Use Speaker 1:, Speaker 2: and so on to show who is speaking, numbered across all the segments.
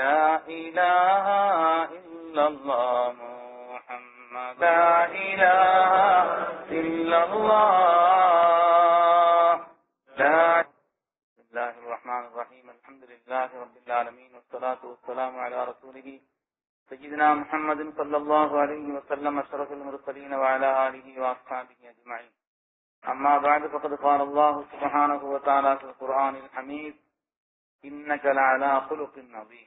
Speaker 1: لا إله إلا الله محمد لا إله إلا الله لا بسم الله الرحمن الرحيم الحمد لله رب العالمين والصلاة والسلام على رسوله سيدنا محمد صلى الله عليه وسلم أشرف المرسلين وعلى آله وأصحابه أجمعين أما بعد فقد قال الله سبحانه وتعالى في القرآن الحميد إنك لعلى خلق عظيم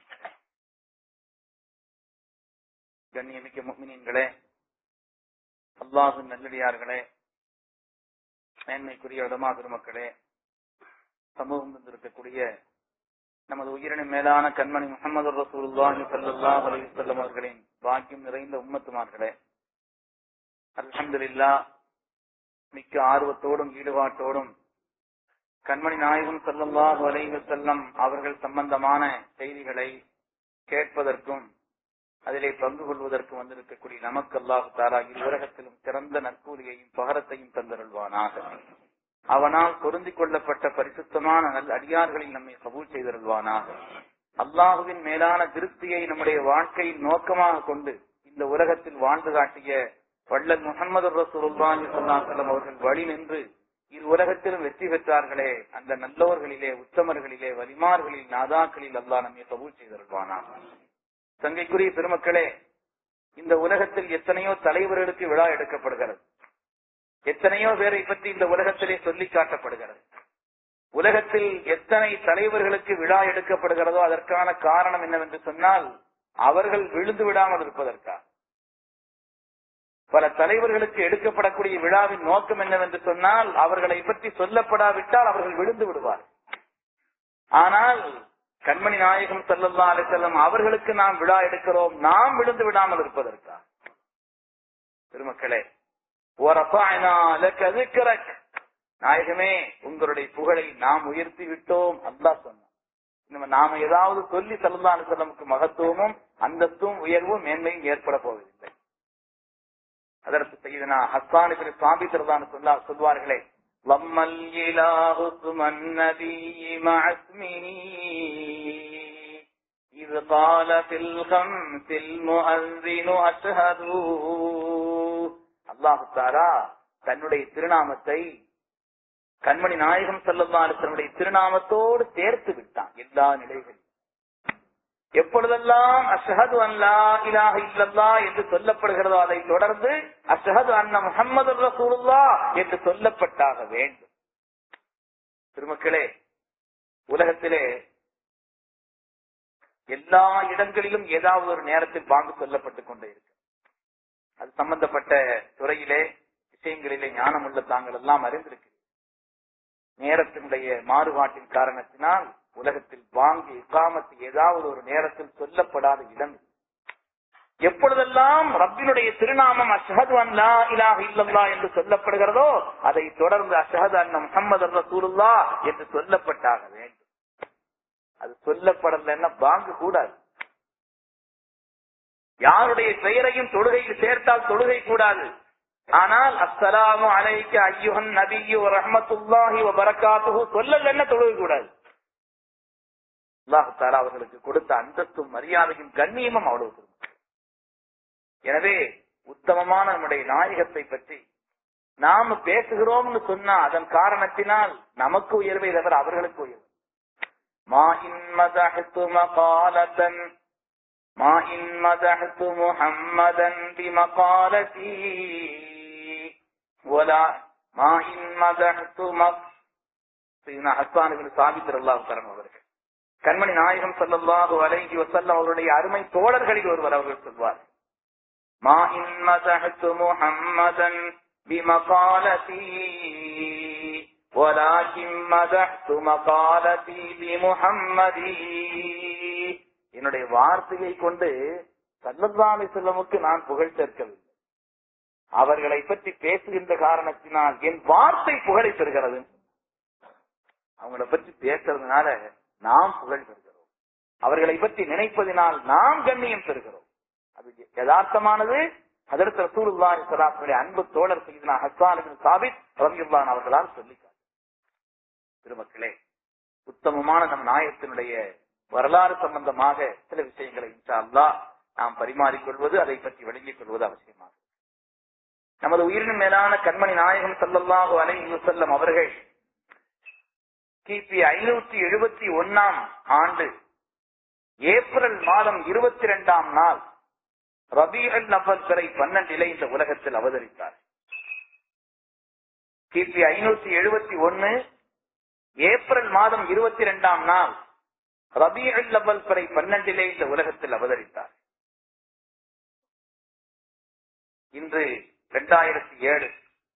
Speaker 1: கண்ணியமிக்க முக்மினின்களே அல்லாஹின் நல்லடியார்களே மேன்மைக்குரிய உடமா பெருமக்களே சமூகம் வந்திருக்கக்கூடிய நமது உயிரின மேலான கண்மணி முகமது ரசூலுல்லாஹி ஸல்லல்லாஹு அலைஹி வஸல்லம் அவர்களின் பாக்கியம் நிறைந்த உம்மத்துமார்களே அல்ஹம்துலில்லாஹ் மிக்க ஆர்வத்தோடும் ஈடுபாட்டோடும் கண்மணி நாயகம் ஸல்லல்லாஹு அலைஹி வஸல்லம் அவர்கள் சம்பந்தமான செய்திகளை கேட்பதற்கும் அதிலே பங்கு கொள்வதற்கும் வந்திருக்கக்கூடிய நமக்கு அல்லாஹு தாரா இருவரகத்திலும் சிறந்த நற்கூலியையும் பகரத்தையும் தந்தருள்வானாக அவனால் பொருந்திக் கொள்ளப்பட்ட பரிசுத்தமான நல் அடியார்களில் நம்மை கபூல் செய்தருள்வானாக அல்லாஹுவின் மேலான திருப்தியை நம்முடைய வாழ்க்கையில் நோக்கமாக கொண்டு இந்த உலகத்தில் வாழ்ந்து காட்டிய வள்ளல் முகமது ரசூலுல்லாஹி ஸல்லல்லாஹு அவர்கள் வழி நின்று இரு உலகத்திலும் வெற்றி பெற்றார்களே அந்த நல்லவர்களிலே உத்தமர்களிலே வலிமார்களில் நாதாக்களில் அல்லாஹ் நம்மை கபூல் செய்தருள்வானாக தங்கைக்குரிய பெருமக்களே இந்த உலகத்தில் எத்தனையோ தலைவர்களுக்கு விழா எடுக்கப்படுகிறது எத்தனையோ பேரை பற்றி இந்த உலகத்திலே சொல்லி காட்டப்படுகிறது உலகத்தில் எத்தனை தலைவர்களுக்கு விழா எடுக்கப்படுகிறதோ அதற்கான காரணம் என்னவென்று சொன்னால் அவர்கள் விழுந்து விடாமல் இருப்பதற்கா பல தலைவர்களுக்கு எடுக்கப்படக்கூடிய விழாவின் நோக்கம் என்னவென்று சொன்னால் அவர்களை பற்றி சொல்லப்படாவிட்டால் அவர்கள் விழுந்து விடுவார் ஆனால் கண்மணி நாயகம் சல்லல்லா அலிசல்லம் அவர்களுக்கு நாம் விழா எடுக்கிறோம் நாம் விழுந்து விடாமல் இருப்பதற்கா பெருமக்களே நாயகமே உங்களுடைய புகழை நாம் உயர்த்தி விட்டோம் அல்லா சொன்னோம் நாம ஏதாவது சொல்லி சல்லா அலிசல்லமுக்கு மகத்துவமும் அந்தஸ்தும் உயர்வும் மேன்மையும் ஏற்பட போவதில்லை அதற்கு செய்தனா ஹஸ்தானுக்கு சாபித்திரதான் சொல்ல சொல்வார்களே ضم الإله اسم النبي مع اسمه إذ قال في الخمس المؤذن أشهد அல்லாஹு தாரா தன்னுடைய திருநாமத்தை கண்மணி நாயகம் செல்லல்லாரு தன்னுடைய திருநாமத்தோடு சேர்த்து விட்டான் எல்லா நிலைகளிலும் எப்பொழுதெல்லாம் அஷஹது அல்லா இலாஹ இல்லல்லா என்று சொல்லப்படுகிறதோ அதை தொடர்ந்து அஷஹது அண்ணா முகமது ரசூலுல்லா என்று சொல்லப்பட்டாக வேண்டும் திருமக்களே உலகத்திலே எல்லா இடங்களிலும் ஏதாவது ஒரு நேரத்தில் பாங்கு சொல்லப்பட்டுக் கொண்டே இருக்கு அது சம்பந்தப்பட்ட துறையிலே விஷயங்களிலே ஞானம் உள்ள தாங்கள் எல்லாம் அறிந்திருக்கு நேரத்தினுடைய மாறுபாட்டின் காரணத்தினால் உலகத்தில் வாங்கி இக்காமத்து ஏதாவது ஒரு நேரத்தில் சொல்லப்படாத இடம் எப்பொழுதெல்லாம் ரப்பினுடைய திருநாமம் அஷஹது அல்லா இலாஹ இல்லல்லா என்று சொல்லப்படுகிறதோ அதை தொடர்ந்து அஷஹது அண்ண முகமது ரசூலுல்லா என்று சொல்லப்பட்டாக வேண்டும் அது சொல்லப்படலன்னா பாங்கு கூடாது யாருடைய பெயரையும் தொழுகையில் சேர்த்தால் தொழுகை கூடாது ஆனால் அஸ்ஸலாமு அலைக்க ஐயுஹன் நபியு ரஹமத்துல்லாஹி வரகாத்துஹு சொல்லலன்னா தொழுகை கூடாது அல்லாஹு தாலா அவர்களுக்கு கொடுத்த அந்தஸ்தும் மரியாதையும் கண்ணியமும் அவ்வளவு எனவே உத்தமமான நம்முடைய நாயகத்தை பற்றி நாம பேசுகிறோம்னு சொன்னா அதன் காரணத்தினால் நமக்கு உயர்வை தவிர அவர்களுக்கு உயர்வு மா இன் மதஹ்து மகாலதன் மா இன் மதஹ்து முஹம்மதன் பிமகாலதி ولا ما إن مدحت مق سيدنا حسان بن ثابت الله تعالى அவர்கள் கண்மணி நாயகம் சல்லல்லாஹு அலைஹி வஸல்லம் அவருடைய அருமை தோழர்களில் ஒருவர் அவர்கள் சொல்வார் மா இன் மதஹ்து முஹம்மதன் بمقالتي ولكن مدحت مقالتي بمحمد என்னுடைய வார்த்தையை கொண்டு சல்லல்லாஹு செல்லமுக்கு நான் புகழ் சேர்க்கவில்லை அவர்களை பற்றி பேசுகின்ற காரணத்தினால் என் வார்த்தை புகழை பெறுகிறது அவங்களை பற்றி பேசுறதுனால நாம் புகழ் பெறுகிறோம் அவர்களை பற்றி நினைப்பதினால் நாம் கண்ணியம் பெறுகிறோம் அது யதார்த்தமானது அதற்கு ரசூலுல்லாஹி ஸல்லல்லாஹு அன்பு தோழர் செய்தனா ஹஸ்ஸான் இப்னு சாபித் ரலியல்லாஹு அவர்களால் சொல்லி திருமக்களே உத்தமமான நம் நாயகத்தினுடைய வரலாறு சம்பந்தமாக சில விஷயங்களை இன்ஷா அல்லாஹ் நாம் பரிமாறிக்கொள்வது அதை பற்றி விளங்கிக் கொள்வது அவசியமாகும் நமது உயிரின் மேலான கண்மணி நாயகம் ஸல்லல்லாஹு அலைஹி வஸல்லம் அவர்கள் கிபி ஐநூற்றி எழுபத்தி ஒன்னாம் ஆண்டு ஏப்ரல் மாதம் இருபத்தி இரண்டாம் நாள் ரபீஅல் அவ்வல் பிறை பன்னெண்டிலே இந்த உலகத்தில் அவதரித்தார் கிபி ஐநூற்றி எழுபத்தி ஒன்னு ஏப்ரல் மாதம் இருபத்தி இரண்டாம் நாள் ரபீஅல் அவ்வல் பிறை பன்னெண்டிலே இந்த உலகத்தில் அவதரித்தார் இன்று இரண்டாயிரத்தி ஏழு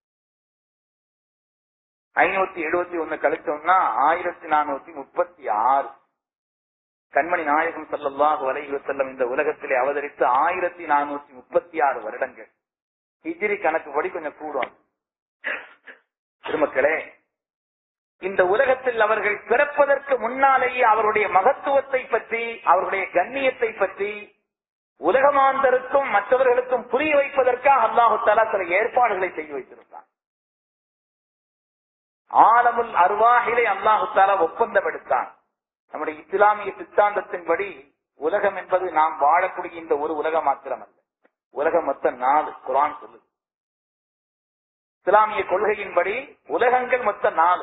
Speaker 1: ஐநூத்தி எழுபத்தி ஒண்ணு கழிச்சோம்னா ஆயிரத்தி நானூத்தி முப்பத்தி ஆறு கண்மணி நாயகம் ஸல்லல்லாஹு அலைஹி வஸல்லம் இந்த உலகத்திலே அவதரித்து ஆயிரத்தி நானூத்தி முப்பத்தி ஆறு வருடங்கள் ஹிஜ்ரி கணக்குப்படி கொஞ்சம் கூடும் திருமக்களே இந்த உலகத்தில் அவர்கள் பிறப்பதற்கு முன்னாலேயே அவருடைய மகத்துவத்தை பற்றி அவருடைய கண்ணியத்தை பற்றி உலகமாந்தருக்கும் மற்றவர்களுக்கும் புரிய வைப்பதற்காக அல்லாஹு தாலா சில ஏற்பாடுகளை செய்து வைத்திருந்தான் ஆலமுல் அருவாகிலே அல்லாஹு தாலா ஒப்பந்தம் எடுத்தான் நம்முடைய இஸ்லாமிய சித்தாந்தத்தின்படி உலகம் என்பது நாம் வாழக்கூடிய இந்த ஒரு உலகம் மாத்திரம் அல்ல உலகம் மொத்தம் நாலு குரான் சொல்லுது இஸ்லாமிய கொள்கையின்படி உலகங்கள் மொத்தம் நாலு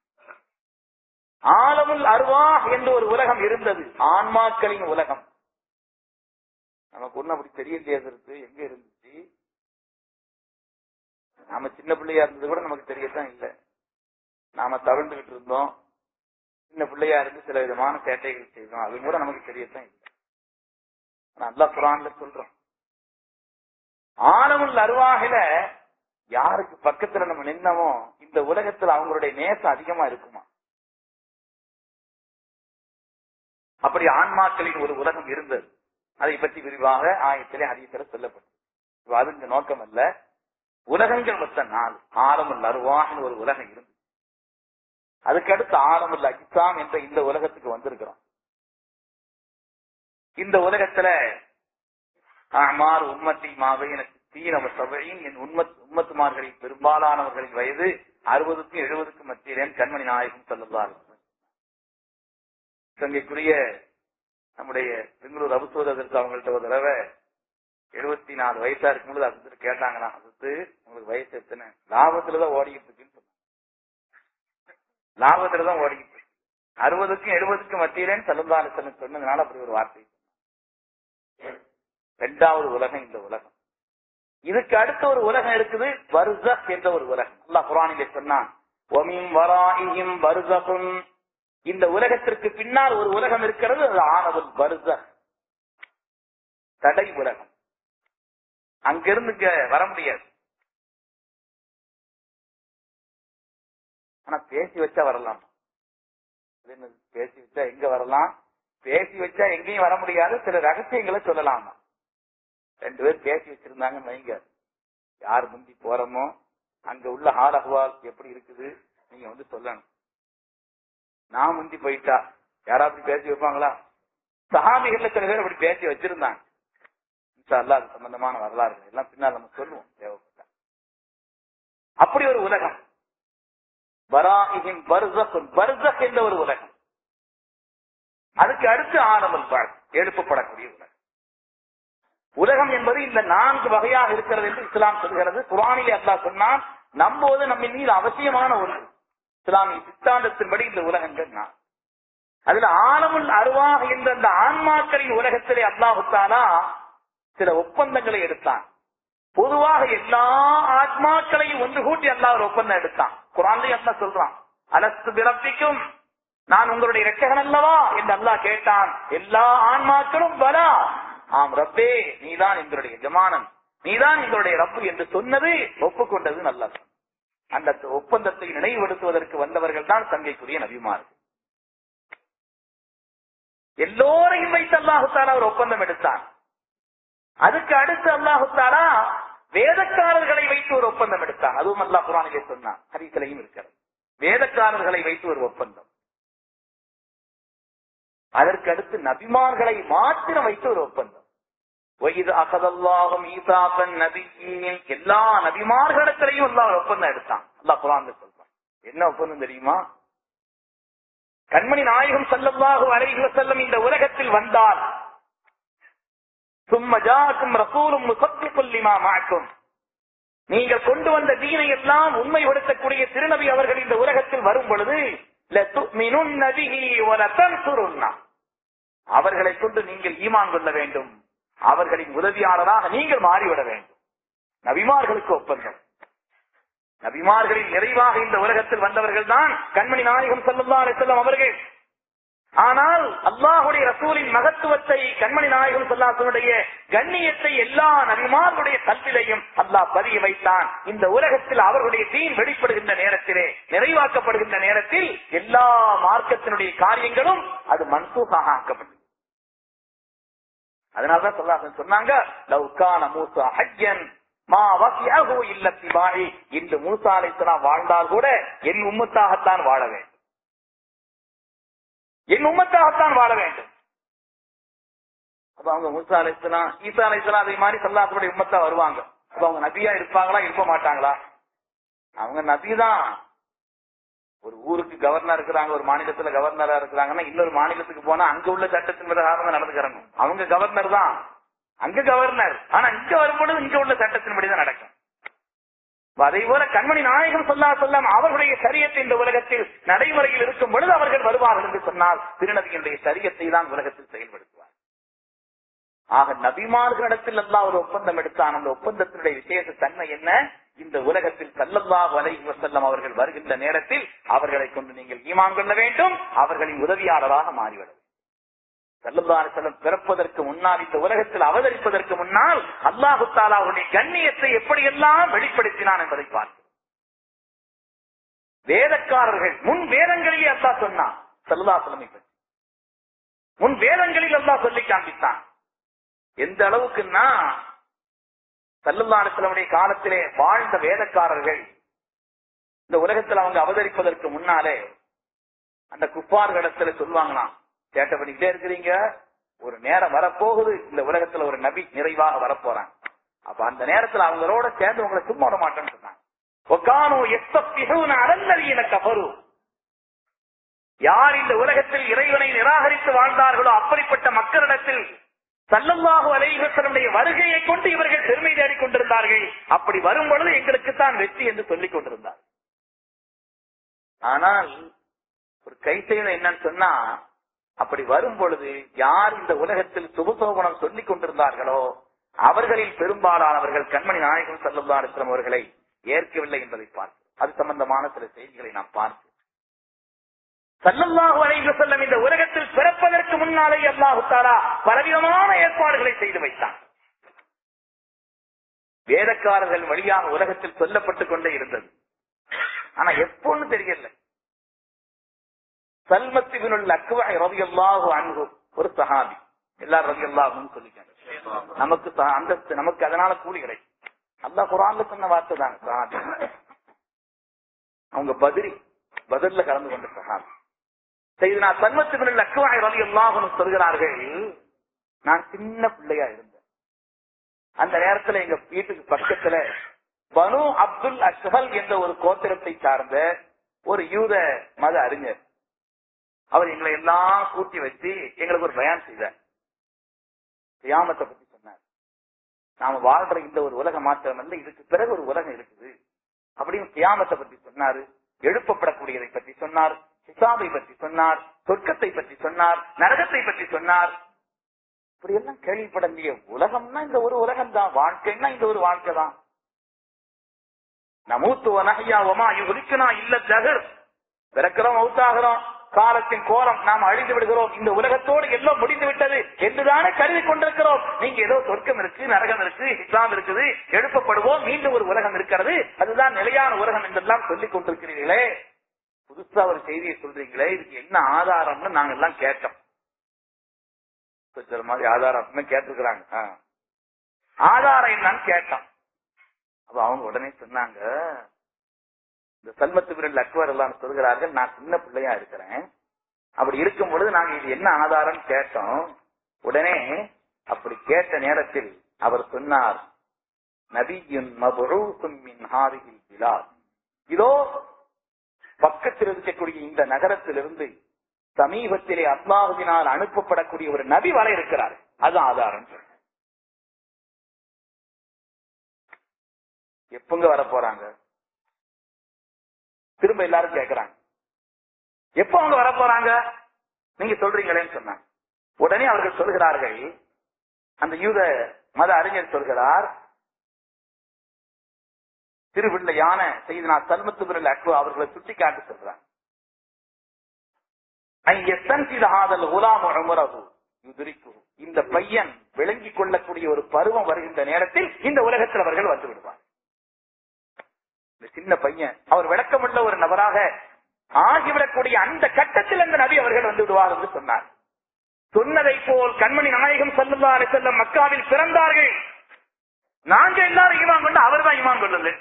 Speaker 1: ஆலமுல் அருவா என்று ஒரு உலகம் இருந்தது ஆன்மாக்களின் உலகம் நமக்கு ஒண்ணு அப்படி தெரியலையே இருக்கு எங்க இருந்துச்சு நாம சின்ன பிள்ளையா இருந்தது கூட நமக்கு தெரியத்தான் இல்லை நாம தவிழ்ந்துகிட்டு இருந்தோம் சின்ன பிள்ளையா இருந்து சில விதமான சேட்டைகள் செய்தோம் அது கூட நமக்கு தெரியத்தான் இல்லை நல்லா குரான்ல சொல்றோம் ஆனமுள் அருவாகில யாருக்கு பக்கத்துல நம்ம நின்னமோ இந்த உலகத்துல அவங்களுடைய நேசம் அதிகமா இருக்குமா அப்படி ஆன்மாக்களின் ஒரு உலகம் இருந்தது அதை பற்றி விரிவாக ஆயத்திலே ஹதீஸ்ல சொல்லப்பட்டது அது இந்த நோக்கம் அல்ல உலகங்கள் மொத்தம் நாலு ஆலமுல் அருவாகின் ஒரு உலகம் இருந்தது அதுக்கடுத்து ஆலமுல் அஜிசாம் என்ற இந்த உலகத்துக்கு வந்திருக்கிறோம் இந்த உலகத்துல அமார் உம்மத்தி மாவை எனக்கு தீனவ சபையின் என் உண்மத் உம்மத்துமார்களின் பெரும்பாலானவர்களின் வயது அறுபதுக்கும் எழுபதுக்கும் மத்தியிலே கண்மணி நாயகம் சொல்லுவார் தங்கைக்குரிய நம்முடைய பெங்களூர் அபுசோதற்கு அவங்கள்ட்ட ஒரு தடவை எழுபத்தி நாலு வயசா இருக்கும்போது அது கேட்டாங்களாம் அது உங்களுக்கு வயசு எத்தனை லாபத்துலதான் ஓடிக்கிட்டு இருக்குன்னு சொன்னாங்க லாபத்துலதான் ஓடிக்கிட்டு இருக்கு அறுபதுக்கும் எழுபதுக்கும் மத்தியிலேன்னு சலுந்தாலசன் சொன்னதுனால அப்படி ஒரு வார்த்தை ரெண்டாவது உலகம் இந்த உலகம் இதுக்கு அடுத்த ஒரு உலகம் இருக்குது பர்சக் என்ற ஒரு உலகம் அல்லாஹ் குரானிலே சொன்னான் ஒமிம் வராயிம் பர்சகுன் இந்த உலகத்திற்கு பின்னால் ஒரு உலகம் இருக்கிறது அது ஆனவல் பர்சக் தடை உலகம் அங்கிருந்து இங்க வர முடியாது ஆனா பேசி வச்சா வரலாம் அது என்னது? பேசி வச்சா எங்க வரலாம் பேசி வச்சா எங்கேயும் வர முடியாது சில ரகசியங்களை சொல்லலாம் ரெண்டு பேர் பேசி வச்சிருந்தாங்கன்னு வைங்க யார் முந்தி போறோமோ அங்க உள்ள ஹால் அஹ்வால் எப்படி இருக்குது நீங்க வந்து சொல்லணும் நான் முந்தி போயிட்டா யாரா அப்படி பேசி வைப்பாங்களா சஹாபிகள்ல சில பேர் அப்படி பேசி வச்சிருந்தாங்க இன்ஷா அல்லாஹ் அது சம்பந்தமான வரலாறு எல்லாம் பின்னால் நம்ம சொல்லுவோம் தேவைப்பட்டா அப்படி ஒரு உலகம் வராஹிம் பர்சக் பர்சக் என்ற ஒரு உலகம் அதுக்கு அடுத்து ஆரம்பல் பால் எழுப்பப்படக்கூடிய உலகம் உலகம் என்பது இந்த நான்கு வகையாக இருக்கிறது என்று இஸ்லாம் சொல்கிறது குரானிலே அல்லாஹ் சொன்னான் நம்போது நம்ம மீது அவசியமான ஒன்று இஸ்லாமிய சித்தாந்தத்தின்படி இந்த உலகங்கள் நான் அதுல ஆழமுள் அருவாக என்ற அந்த ஆன்மாக்களின் உலகத்திலே அல்லாஹுத்தானா சில ஒப்பந்தங்களை எடுத்தான் பொதுவாக எல்லா ஆத்மாக்களையும் ஒன்று கூட்டி அல்லாஹ் ஒரு ஒப்பந்தம் எடுத்தான் குரான்லயும் அல்லா சொல்றான் அலஸ்து பிறப்பிக்கும் நான் உங்களுடைய இரட்சகன் அல்லவா என்று அல்லாஹ் கேட்டான் எல்லா ஆன்மாக்களும் பலா ஆம் ரப்பே நீதான் எங்களுடைய ஜமானன் நீதான் எங்களுடைய ரப்பு என்று சொன்னது ஒப்புக்கொண்டது நல்லா அந்த ஒப்பந்தத்தை நினைவுபடுத்துவதற்கு வந்தவர்கள் தான் தங்கைக்குரிய நபிமார்கள் எல்லோரையும் வைத்து அல்லாஹுத்தாரா ஒரு ஒப்பந்தம் எடுத்தான் அதுக்கு அடுத்து அல்லாஹுத்தாரா வேதக்காரர்களை வைத்து ஒரு ஒப்பந்தம் எடுத்தான் அதுவும் அல்லாஹ் குரானிலே சொன்னான் ஹரிசலையும் இருக்கிறது வேதக்காரர்களை வைத்து ஒரு ஒப்பந்தம் அதற்கு அடுத்து நபிமார்களை மாத்திரம் வைத்து ஒரு ஒப்பந்தம் வயது அகதல்லாகும் ஈசாபன் நபியின் எல்லா நபிமார்களிடத்திலையும் அல்லா ஒரு ஒப்பந்தம் எடுத்தான் அல்லா குரான் சொல்றான் என்ன ஒப்பந்தம் தெரியுமா கண்மணி நாயகம் சல்லல்லாஹு அலைஹி வஸல்லம் இந்த உலகத்தில் வந்தால் சும்ம ஜாக்கும் ரசூலும் முசத்திக்குல் லிமா மாக்கும் நீங்கள் கொண்டு வந்த தீனை எல்லாம் உண்மைப்படுத்தக்கூடிய திருநபி அவர்கள் இந்த உலகத்தில் வரும் பொழுது லதுமினுன்ன பிஹி வலதன்சுருன்னா அவர்களை கொண்டு நீங்கள் ஈமான் கொள்ள வேண்டும் அவர்களின் உதவியாளராக நீங்கள் மாறிவிட வேண்டும் நபிமார்களுக்கு ஒப்பந்தம் நபிமார்களில் நிறைவாக இந்த உலகத்தில் வந்தவர்கள் தான் கண்மணி நாயகம் ஸல்லல்லாஹு அலைஹி வஸல்லம் அவர்கள் ஆனால் அல்லாஹுடைய ரசூலின் மகத்துவத்தை கண்மணி நாயகம் சொல்லாசனுடைய கண்ணியத்தை எல்லா நபிமார்களுடைய கல்விலையும் அல்லாஹ் பதிய வைத்தான் இந்த உலகத்தில் அவர்களுடைய தீன் வெளிப்படுகின்ற நேரத்திலே நிறைவாக்கப்படுகின்ற நேரத்தில் எல்லா மார்க்கத்தினுடைய காரியங்களும் அது மன்சூகாக ஆக்கப்பட்டது அதனாலதான் சொல்லாசன் சொன்னாங்க லவ்கான மூசா ஹஜ்யன் மா வசியஹு இல்ல திபாயி இன்று மூசா அலைஹிஸ்ஸலாம் வாழ்ந்தால் கூட என் உம்மத்தாகத்தான் வாழ வேண்டும் என் உம்மத்தாகத்தான் வாழ வேண்டும் அப்ப அவங்க மூசா அலைஹிஸ்ஸலாம் ஈசா அலைஹிஸ்ஸலாம் அதே மாதிரி சல்லாத்துடைய உம்மத்தா வருவாங்க அப்ப அவங்க நபியா இருப்பாங்களா இருக்க மாட்டாங்களா அவங்க நபிதான் ஒரு ஊருக்கு கவர்னர் இருக்கிறாங்க ஒரு மாநிலத்துல கவர்னரா இருக்கிறாங்கன்னா இன்னொரு மாநிலத்துக்கு போனா அங்க உள்ள சட்டத்தின் பிரகாரம் தான் நடந்துக்கிறாங்க அவங்க கவர்னர் தான் அங்க கவர்னர் ஆனா இங்க வரும்பொழுது இங்க உள்ள சட்டத்தின்படி தான் நடக்கும் அதே போல கண்மணி நாயகம் சொல்லா சொல்லாம் அவர்களுடைய சரியத்தை இந்த உலகத்தில் நடைமுறையில் இருக்கும் பொழுது அவர்கள் வருவார்கள் என்று சொன்னால் திருநபியினுடைய சரியத்தை தான் உலகத்தில் செயல்படுத்துவார் ஆக நபிமார்களிடத்தில் எல்லாம் ஒரு ஒப்பந்தம் எடுத்தான் அந்த ஒப்பந்தத்தினுடைய விசேஷ தன்மை என்ன இந்த உலகத்தில் சல்லல்லாஹு அலைஹி வஸல்லம் அவர்கள் வருகின்ற நேரத்தில் அவர்களை கொண்டு நீங்கள் ஈமான் கொள்ள வேண்டும் அவர்களின் உதவியாளராக மாறிவிட வேண்டும் சல்லல்லாஹு அலைஹி வஸல்லம் பிறப்பதற்கு முன்னால் இந்த உலகத்தில் அவதரிப்பதற்கு முன்னால் அல்லாஹு தாலா அவருடைய கண்ணியத்தை எப்படியெல்லாம் வெளிப்படுத்தினான் என்பதை பார்க்கிறோம் வேதக்காரர்கள் முன் வேதங்களிலே அல்லாஹ் சொன்னான் சல்லல்லாஹு அலைஹி வஸல்லம் பற்றி முன் வேதங்களில் அல்லாஹ் சொல்லி காண்பித்தான் எந்த அளவுக்குன்னா சல்லுல்லாடத்தினுடைய காலத்திலே வாழ்ந்த வேதக்காரர்கள் இந்த உலகத்தில் அவங்க அவதரிப்பதற்கு முன்னாலே அந்த குப்பார்களிடத்துல சொல்லுவாங்களாம் சேட்டை பண்ணிக்கிட்டே இருக்கிறீங்க ஒரு நேரம் வரப்போகுது இந்த உலகத்துல ஒரு நபி நிறைவாக வரப்போறாங்க அப்ப அந்த நேரத்துல அவங்களோட சேர்ந்து உங்களை சும்மா விட மாட்டேன்னு சொன்னாங்க ஒக்கானோ எஸ்தப்பிகவுன அறந்தறியின கபரு யார் இந்த உலகத்தில் இறைவனை நிராகரித்து வாழ்ந்தார்களோ அப்படிப்பட்ட மக்களிடத்தில் சல்லல்லாஹு அலைவசனுடைய வருகையை கொண்டு இவர்கள் பெருமை தேடிக் கொண்டிருந்தார்கள் அப்படி வரும் பொழுது எங்களுக்கு தான் வெற்றி என்று சொல்லிக் கொண்டிருந்தார் ஆனால் ஒரு கைசெய்த என்னன்னு சொன்னா அப்படி வரும் பொழுது யார் இந்த உலகத்தில் சுபசோபனம் சொல்லிக் கொண்டிருந்தார்களோ அவர்களில் பெரும்பாலானவர்கள் கண்மணி நாயகம் சல்லல்லா அலிஸ்லாம் அவர்களை ஏற்கவில்லை என்பதை பார்த்து அது சம்பந்தமான சில செய்திகளை நாம் பார்த்து சல்லல்லாஹு அலைஹி வஸல்லம் இந்த உலகத்தில் பிறப்பதற்கு முன்னாலே அல்லாஹு தாலா பலவிதமான ஏற்பாடுகளை செய்து வைத்தான் வேதக்காரர்கள் வழியாக உலகத்தில் சொல்லப்பட்டுக் கொண்டே இருந்தது ஆனா எப்போன்னு தெரியல சல்மத்தினுள் அக்குவாய் ரவி அல்லாஹு அன்பு ஒரு சஹாபி எல்லாரும் ரவி அல்லாஹுன்னு சொல்லிக்காங்க நமக்கு ச- அந்தஸ்து நமக்கு அதனால கூலி கிடைக்கும் அல்லாஹ் குரான்ல சொன்ன வார்த்தை தாங்க சஹாபி அவங்க பதிரி பதில்ல கலந்து கொண்ட சஹாபி செய்து நான் சன்மத்தினுள் அக்குவாய் ரவி அல்லாஹுன்னு சொல்கிறார்கள் நான் சின்ன பிள்ளையா இருந்தேன் அந்த நேரத்துல எங்க வீட்டுக்கு பக்கத்துல பனு அப்துல் அஷ்ஹல் என்ற ஒரு கோத்திரத்தை சார்ந்த ஒரு யூத மத அறிஞர் அவர் எங்களை எல்லாம் கூட்டி வச்சு எங்களுக்கு ஒரு பயான் செய்தார் கியாமத்தை பத்தி சொன்னார் நாம வாழ்ற இந்த ஒரு உலகம் மாத்திரமல்ல இதுக்கு பிறகு ஒரு உலகம் இருக்குது அப்படின்னு கியாமத்தை பத்தி சொன்னாரு எழுப்பப்படக்கூடியதை பற்றி சொன்னார் ஹிசாபை பற்றி சொன்னார் சொர்க்கத்தை பற்றி சொன்னார் நரகத்தை பற்றி சொன்னார் இப்படி எல்லாம் கேள்விப்படக்கூடிய உலகம்னா இந்த ஒரு உலகம் தான் வாழ்க்கைன்னா இந்த ஒரு வாழ்க்கை தான் நமூத்து நகையா ஒமா யுகுலிக்கனா இல்ல ஜகர் பிறக்கிறோம் மௌத்தாகிறோம் காலத்தின் கோலம் நாம் அழிந்து விடுகிறோம் இந்த உலகத்தோடு எல்லாம் முடிந்து விட்டது என்றுதானே கருதி கொண்டிருக்கிறோம் நீங்க ஏதோ சொர்க்கம் இருக்கு நரகம் இருக்கு இஸ்லாம் இருக்குது எழுப்பப்படுவோம் மீண்டும் ஒரு உலகம் இருக்கிறது அதுதான் நிலையான உலகம் என்றெல்லாம் சொல்லிக் கொண்டிருக்கிறீர்களே புதுசா ஒரு செய்தியை சொல்றீங்களே இதுக்கு என்ன ஆதாரம்னு நாங்க எல்லாம் கேட்டோம் சில மாதிரி ஆதாரம் அப்படின்னு கேட்டிருக்கிறாங்க ஆ. ஆதாரம் என்னன்னு கேட்டோம் அப்ப அவங்க உடனே சொன்னாங்க இந்த சல்மத்து விரல் அக்வர் எல்லாம் சொல்கிறார்கள் நான் சின்ன பிள்ளையா இருக்கிறேன் அப்படி இருக்கும் பொழுது நாங்க இது என்ன ஆதாரம் கேட்டோம் உடனே அப்படி கேட்ட நேரத்தில் அவர் சொன்னார் நபியின் மபுரூசும் மின் ஹாதிஹில் பிலாத் இதோ பக்கத்தில் இருக்கக்கூடிய இந்த நகரத்திலிருந்து சமீபத்திலே அல்லாஹுவினால் அனுப்பப்படக்கூடிய ஒரு நபி வர இருக்கிறார் அது ஆதாரம் எப்பங்க வர போறாங்க திரும்ப எல்லாரும் கேக்குறாங்க எப்ப அவங்க வர போறாங்க நீங்க சொல்றீங்களேன்னு சொன்னாங்க உடனே அவர்கள் சொல்கிறார்கள் அந்த யூத மத அறிஞர் சொல்கிறார் திருவில்லையான செய்தனா சல்மத்து பிறல் அக்வா அவர்களை சுட்டி காட்டி சொல்றார் இந்த பையன் விளங்கிக் கொள்ளக்கூடிய ஒரு பருவம் வருகின்ற நேரத்தில் இந்த உலகத்தில் அவர்கள் வந்து விடுவார் இந்த சின்ன பையன் அவர் விளக்கமுள்ள ஒரு நபராக ஆகிவிடக்கூடிய அந்த கட்டத்தில் அந்த நபி அவர்கள் வந்து விடுவார் என்று சொன்னார் சொன்னதை போல் கண்மணி நாயகம் செல்லுவார் செல்லும் மக்காவில் பிறந்தார்கள் நாங்க எல்லாரும் ஈமான் கொண்டு அவர் தான் ஈமான் கொள்ளல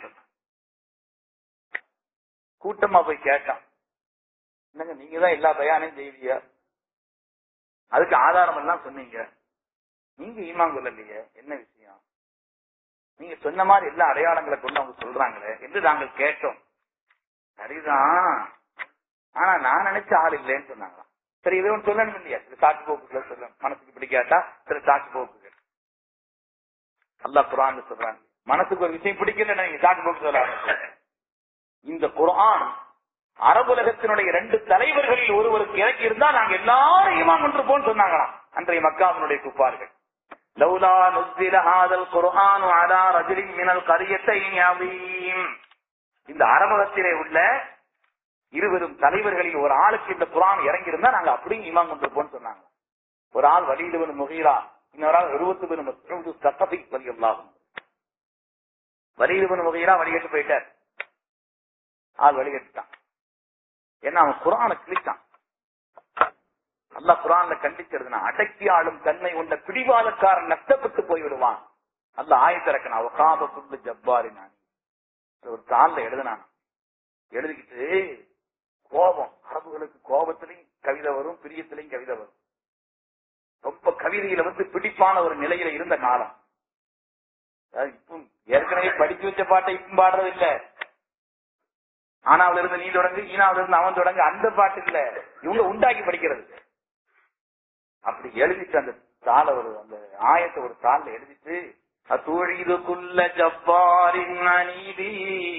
Speaker 1: கூட்டமா போய் கேட்டான் என்னங்க நீங்க தான் எல்லா பயானையும் செய்வீங்க அதுக்கு ஆதாரம் எல்லாம் சொன்னீங்க நீங்க ஈமான் கொள்ளலையே என்ன விஷயம் நீங்க சொன்ன மாதிரி எல்லா அடையாளங்களை கொண்டு அவங்க சொல்றாங்களே என்று நாங்கள் கேட்டோம் சரிதான் ஆனா நான் நினைச்ச ஆள் இல்லைன்னு சொன்னாங்களாம் சரி இதை ஒன்று சொல்லணும் இல்லையா சில சாட்சி போக்குகளை சொல்லணும் மனசுக்கு பிடிக்காட்டா சில சாட்சி போக்குகள் அல்லா குரான் சொல்றாங்க மனசுக்கு ஒரு விஷயம் பிடிக்கல நீங்க சாட்சி போக்கு சொல்ல இந்த குரான் அரபுலகத்தினுடைய ரெண்டு தலைவர்களில் ஒருவருக்கு இறக்கி இருந்தா நாங்க எல்லாரும் ஈமான் கொண்டிருப்போம் சொன்னாங்களாம் அன்றைய மக்காவினுடைய குப்பார்கள் லௌலா நுஸ்ஸில ஹாதல் குர்ஆன் அலா ரஜுலின் மினல் கரியத்தைன் யதீம் இந்த அரபகத்திலே உள்ள இருவரும் தலைவர்களில் ஒரு ஆளுக்கு இந்த குரான் இறங்கி இருந்தா நாங்க அப்படியும் ஈமான் கொண்டிருப்போம் சொன்னாங்க ஒரு ஆள் வலிதுவன் முகீரா இன்னொரு ஆள் இருபத்தி பேரும் மஸ்ஊது சத்தபி வலியல்லாஹும் வலிதுவன் முகீரா வழிகட்டு போயிட்டார் ஆள் வழிகட்டுட்டான் ஏன்னா அவன் குரானை கிழிச்சான் அல்லா குரான்ல கண்டிச்சிருந்தா அடக்கி ஆளும் தன்மை உண்ட பிடிவாதக்காரன் நஷ்டப்பட்டு போய்விடுவான் அல்ல ஆயத்திறக்கணும் அவ காப புல்லு ஜப்பாரி நான் ஒரு தாள்ல எழுதினான் எழுதிக்கிட்டு கோபம் அரபுகளுக்கு கோபத்திலையும் கவிதை வரும் பிரியத்திலையும் கவிதை வரும் ரொம்ப கவிதையில வந்து பிடிப்பான ஒரு நிலையில இருந்த காலம் இப்போ ஏற்கனவே படிச்சு வச்ச பாட்டை இப்ப பாடுறது இல்ல ஆனாவில இருந்து நீ தொடங்கு ஈனாவில இருந்து அவன் தொடங்கு அந்த பாட்டு இல்ல இவங்க உண்டாக்கி படிக்கிறது அப்படி எழுதிட்டு அந்த தாள ஒரு அந்த ஆயத்தை ஒரு தாள்ல எழுதிட்டு அத்துழிதுக்குள்ள ஜப்பாரின் அநீதி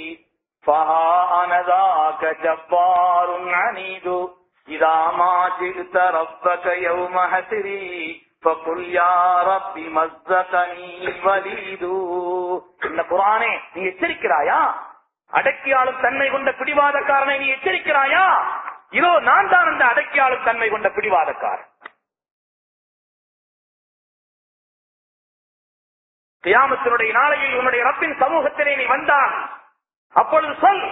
Speaker 1: فهانذاك جبار عنيد إذا ما جئت ربك يوم حسري فقل يا رب مزقني الوليد இந்த குரானே நீ எச்சரிக்கிறாயா அடக்கியாளும் தன்மை கொண்ட பிடிவாதக்காரனை நீ எச்சரிக்கிறாயா இதோ நான் தான் அந்த அடக்கியாளும் தன்மை கொண்ட பிடிவாதக்காரன் கியாமத்தினுடைய நாளையில் உன்னுடைய ரப்பின் சமூகத்திலே நீ வந்தான் அப்பொழுது சொல்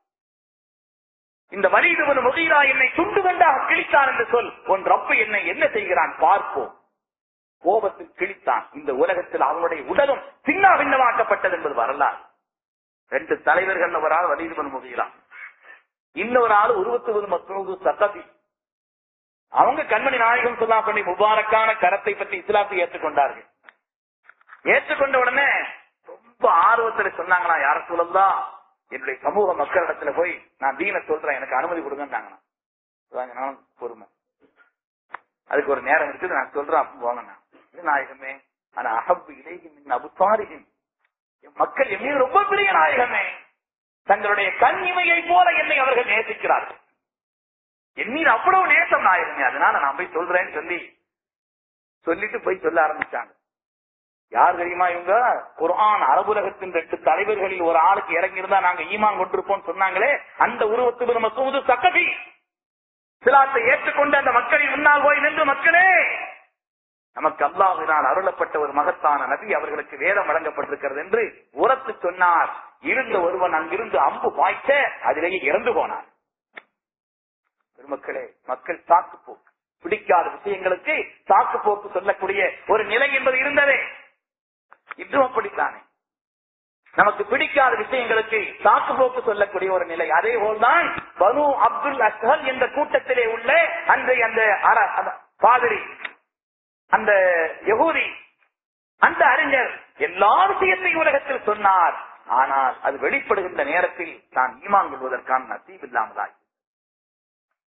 Speaker 1: இந்த வலிதுவன் முகீரா என்னை துண்டு கண்டாக கிழித்தான் என்று சொல் உன் ரப்பு என்னை என்ன செய்கிறான் பார்ப்போம் கோபத்தில் கிழித்தான் இந்த உலகத்தில் அவனுடைய உடலும் சின்ன பின்னமாக்கப்பட்டது என்பது வரலாறு ரெண்டு தலைவர்கள் ஒரு ஆள் வலிதுவன் முகீரா இன்னொரு ஆள் உருவத்துவது மசூது சத்ததி அவங்க கண்மணி நாயகம் சொல்லா பண்ணி முபாரக்கான கரத்தை பற்றி இஸ்லாத்தை ஏற்றுக்கொண்டார்கள் ஏற்றுக்கொண்ட உடனே ரொம்ப ஆர்வத்துல சொன்னாங்களா யார சொல்லலாம் என்னுடைய சமூக மக்களிடத்துல போய் நான் தீன சொல்றேன் எனக்கு அனுமதி கொடுங்கன்னாங்கண்ணா பொறுமை அதுக்கு ஒரு நேரம் இருக்குது நான் சொல்றேன் அப்ப போங்கண்ணா நாயகமே ஆனா அகப்பு இலேயும் அபுத்தாரியும் மக்கள் என் மீது ரொம்ப பெரிய நாயகமே தங்களுடைய கண் இமையை போல என்னை அவர்கள் நேசிக்கிறார்கள் என் மீது அவ்வளவு நேசம் நாயகமே அதனால நான் போய் சொல்றேன்னு சொல்லி சொல்லிட்டு போய் சொல்ல ஆரம்பிச்சாங்க யார் தெரியுமா இவங்க குர்ஆன் அரபுலகத்தின் ரெண்டு தலைவர்களில் ஒரு ஆளுக்கு இறங்கி இருந்தா நாங்க ஈமான் கொண்டிருப்போம் சொன்னாங்களே அந்த உருவத்துக்கு நம்ம சூது சக்கதி சிலாத்தை ஏற்றுக்கொண்டு அந்த மக்களின் முன்னால் போய் நின்று மக்களே நமக்கு அல்லாஹினால் அருளப்பட்ட ஒரு மகத்தான நபி அவர்களுக்கு வேதம் வழங்கப்பட்டிருக்கிறது என்று உரத்து சொன்னார் இருந்த ஒருவன் அங்கிருந்து அம்பு பாய்ச்ச அதிலேயே இறந்து போனார் பெருமக்களே மக்கள் தாக்கு போக்கு பிடிக்காத விஷயங்களுக்கு தாக்கு போக்கு சொல்லக்கூடிய ஒரு நிலை என்பது இருந்ததே இன்றும் அப்படித்தானே நமக்கு பிடிக்காத விஷயங்களுக்கு சாக்கு போக்கு சொல்லக்கூடிய ஒரு நிலை அதே போல்தான் பனு அப்துல் அஸ்ஹல் என்ற கூட்டத்திலே உள்ள அன்றைய அந்த பாதிரி அந்த யகூதி அந்த அறிஞர் எல்லா விஷயத்தையும் உலகத்தில் சொன்னார் ஆனால் அது வெளிப்படுகின்ற நேரத்தில் தான் ஈமான் கொள்வதற்கான நசீப் இல்லாமலாய்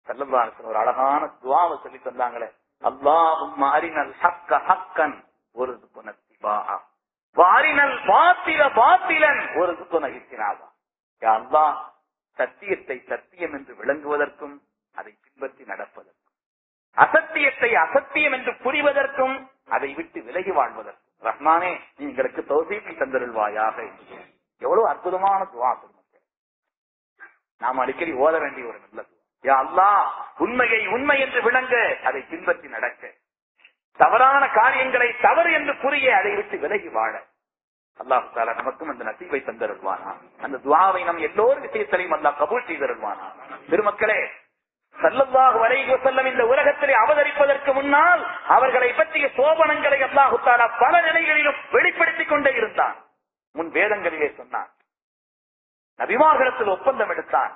Speaker 1: செல்லல்லாசன் ஒரு அழகான துவாவை சொல்லி தந்தாங்களே அல்லாஹும் அரினல் ஹக்க ஹக்கன் ஒரு குணத்திபா வாரினல் பாத்தில பாத்திலன் ஒரு குணகித்தினாவா அல்லாஹ் சத்தியத்தை சத்தியம் என்று விளங்குவதற்கும் அதை பின்பற்றி நடப்பதற்கும் அசத்தியத்தை அசத்தியம் என்று புரிவதற்கும் அதை விட்டு விலகி வாழ்வதற்கும் ரஹ்மானே நீங்களுக்கு தௌசீப்பை தந்தருள்வாயாக என்று. எவ்வளவு அற்புதமான துவா பெருமக்கள் நாம் அடிக்கடி ஓத வேண்டிய ஒரு நல்ல துவா யா அல்லாஹ் உண்மையை உண்மை என்று விளங்க அதை பின்பற்றி நடக்க தவறான காரியங்களை தவறு என்று புரிய அதை விட்டு விலகி வாழ அல்லாஹு தாலா நமக்கும் அந்த நசீவை தந்தருள்வானா அந்த துவாவை நம் எல்லோர் விஷயத்திலையும் அல்லாஹ் கபூல் செய்தருள்வானா திருமக்களே சல்லல்லாஹு அலைஹி வஸல்லம் இந்த உலகத்திலே அவதரிப்பதற்கு முன்னால் அவர்களை பற்றிய சோபனங்களை அல்லாஹு தாலா பல நிலைகளிலும் வெளிப்படுத்திக் கொண்டே இருந்தான் முன் வேதங்களிலே சொன்னான் நபிமார்களிடத்தில் ஒப்பந்தம் எடுத்தான்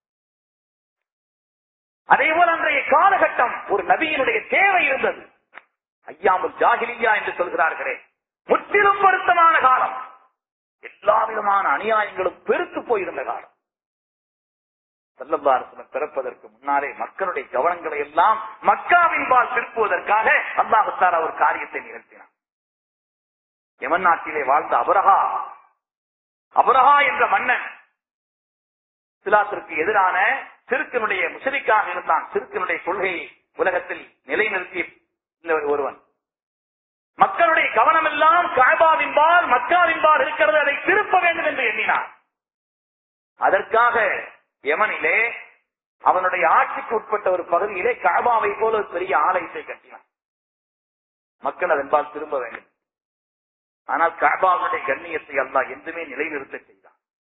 Speaker 1: அதே போல அன்றைய காலகட்டம் ஒரு நபியினுடைய தேவை இருந்தது ஐயாமுல் ஜாகிலியா என்று சொல்கிறார்களே முற்றிலும் பொருத்தமான காலம் எல்லா விதமான அநியாயங்களும் பெருத்து போயிருந்த காலம் செல்லல்லாரசனம் பிறப்பதற்கு முன்னாலே மக்களுடைய கவனங்களை எல்லாம் மக்காவின் பால் திருப்புவதற்காக அல்லாஹுத்தாரா ஒரு காரியத்தை நிகழ்த்தினார் யமன் நாட்டிலே வாழ்ந்த அபரஹா அபரஹா என்ற மன்னன் இஸ்லாத்திற்கு எதிரான சிறுக்கனுடைய முஷரிக்காக இருந்தான் சிறுக்கனுடைய கொள்கையை உலகத்தில் நிலைநிறுத்திய இந்த ஒருவன் மக்களுடைய கவனம் எல்லாம் காபாவின்பால் மக்காவின்பால் இருக்கிறது அதை திருப்ப வேண்டும் என்று எண்ணினார் அதற்காக யமனிலே அவனுடைய ஆட்சிக்கு உட்பட்ட ஒரு பகுதியிலே காபாவை போல ஒரு பெரிய ஆலயத்தை கட்டினான் மக்கள் அதன்பால் திரும்ப வேண்டும் ஆனால் காபாவுடைய கண்ணியத்தை அல்லாஹ் எதுவுமே நிலைநிறுத்த செய்தான்